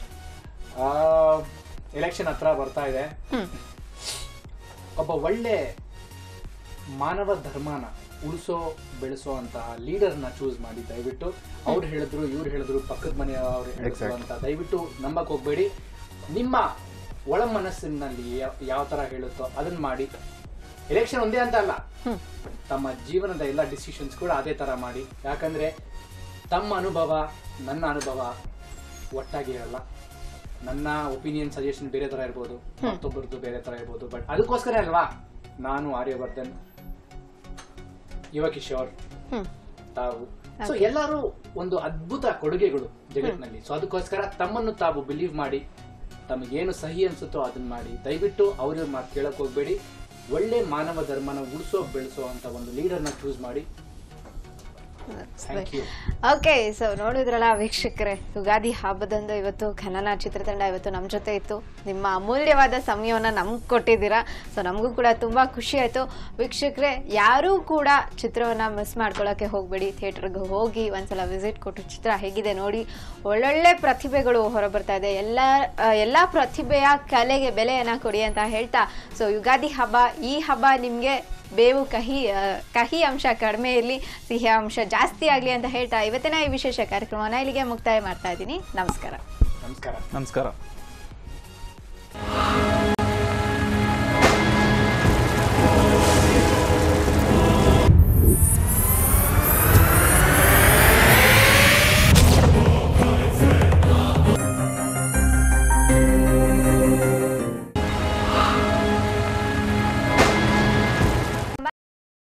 ಎಲೆಕ್ಷನ್ ಹತ್ರ ಬರ್ತಾ ಇದೆ ಹ್ಮ್ ಒಬ್ಬ ಒಳ್ಳೆ ಮಾನವ ಧರ್ಮನ ಉಳಿಸೋ ಬೆಳೆಸೋ ಅಂತಹ ಲೀಡರ್ನ ಚೂಸ್ ಮಾಡಿ ದಯವಿಟ್ಟು ಅವ್ರು ಹೇಳಿದ್ರು ಇವ್ರು ಹೇಳಿದ್ರು ಪಕ್ಕದ ಮನೆಯವ್ರು ಹೇಳಿದ್ರು ಅಂತ ದಯವಿಟ್ಟು ನಂಬಕ್ ಹೋಗ್ಬೇಡಿ ನಿಮ್ಮ ಒಳ ಮನಸ್ಸಿನಲ್ಲಿ ಯಾವ- ಯಾವ ತರ ಹೇಳುತ್ತೋ ಅದನ್ನ ಮಾಡಿ ಎಲೆಕ್ಷನ್ ಒಂದೇ ಅಂತ ಅಲ್ಲ ಹ್ಮ್ ತಮ್ಮ ಜೀವನದ ಎಲ್ಲ ಡಿಸಿಷನ್ಸ್ ಕೂಡ ಅದೇ ತರ ಮಾಡಿ ಯಾಕಂದ್ರೆ ತಮ್ಮ ಅನುಭವ ನನ್ನ ಅನುಭವ ಒಟ್ಟಾಗಿ ಇರಲ್ಲ ನನ್ನ ಒಪಿನಿಯನ್ ಸಜೆಷನ್ ಬೇರೆ ತರ ಇರ್ಬೋದು ಮತ್ತೊಬ್ಬರದ್ದು ಬೇರೆ ತರ ಇರ್ಬೋದು ಬಟ್ ಅದಕ್ಕೋಸ್ಕರ ಅಲ್ವಾ ನಾನು ಆರ್ಯವರ್ಧನ್ ಯುವ ಕಿಶೋರ್ ಹ್ಮ್ ತಾವು ಸೊ ಎಲ್ಲರೂ ಒಂದು ಅದ್ಭುತ ಕೊಡುಗೆಗಳು ಜಗತ್ತಿನಲ್ಲಿ ಸೊ ಅದಕ್ಕೋಸ್ಕರ ತಮ್ಮನ್ನು ತಾವು ಬಿಲೀವ್ ಮಾಡಿ ತಮಗೇನು ಸಹಿ ಅನ್ಸುತ್ತೋ ಅದನ್ನ ಮಾಡಿ ದಯವಿಟ್ಟು ಅವ್ರ ಮಾತು ಕೇಳಕ್ ಹೋಗ್ಬೇಡಿ ಒಳ್ಳೆ ಮಾನವ ಧರ್ಮನ ಉಳಿಸೋ ಬೆಳೆಸೋ ಅಂತ ಒಂದು ಲೀಡರ್ನ ಚೂಸ್ ಮಾಡಿ ಥ್ಯಾಂಕ್ ಯು ಓಕೆ ಸೊ ನೋಡಿದ್ರಲ್ಲ ವೀಕ್ಷಕರೇ ಯುಗಾದಿ ಹಬ್ಬದಂದು ಇವತ್ತು ಖನನ ಚಿತ್ರತಂಡ ಇವತ್ತು ನಮ್ಮ ಜೊತೆ ಇತ್ತು ನಿಮ್ಮ ಅಮೂಲ್ಯವಾದ ಸಮಯವನ್ನು ನಮ್ಗೆ ಕೊಟ್ಟಿದ್ದೀರಾ ಸೊ ನಮಗೂ ಕೂಡ ತುಂಬ ಖುಷಿ ಆಯಿತು ವೀಕ್ಷಕರೇ ಯಾರೂ ಕೂಡ ಚಿತ್ರವನ್ನು ಮಿಸ್ ಮಾಡ್ಕೊಳ್ಳೋಕ್ಕೆ ಹೋಗಬೇಡಿ ಥಿಯೇಟ್ರಿಗೆ ಹೋಗಿ ಒಂದ್ಸಲ ವಿಸಿಟ್ ಕೊಟ್ಟು ಚಿತ್ರ ಹೇಗಿದೆ ನೋಡಿ ಒಳ್ಳೊಳ್ಳೆ ಪ್ರತಿಭೆಗಳು ಹೊರಬರ್ತಾ ಇದೆ ಎಲ್ಲ ಆ, ಎಲ್ಲ ಪ್ರತಿಭೆಯ ಕಲೆಗೆ ಬೆಲೆಯನ್ನು ಕೊಡಿ ಅಂತ ಹೇಳ್ತಾ ಸೊ ಯುಗಾದಿ ಹಬ್ಬ ಈ ಹಬ್ಬ ನಿಮಗೆ ಬೇವು ಕಹಿ ಆ, ಕಹಿ ಅಂಶ ಕಡಿಮೆ ಇರಲಿ ಸಿಹಿ ಅಂಶ ಜಾಸ್ತಿ ಆಗಲಿ ಅಂತ ಹೇಳ್ತಾ ಇವತ್ತಿನ ಈ ವಿಶೇಷ ಕಾರ್ಯಕ್ರಮನ ಇಲ್ಲಿಗೆ ಮುಕ್ತಾಯ ಮಾಡ್ತಾ ಇದ್ದೀನಿ ನಮಸ್ಕಾರ ನಮಸ್ಕಾರ ನಮಸ್ಕಾರ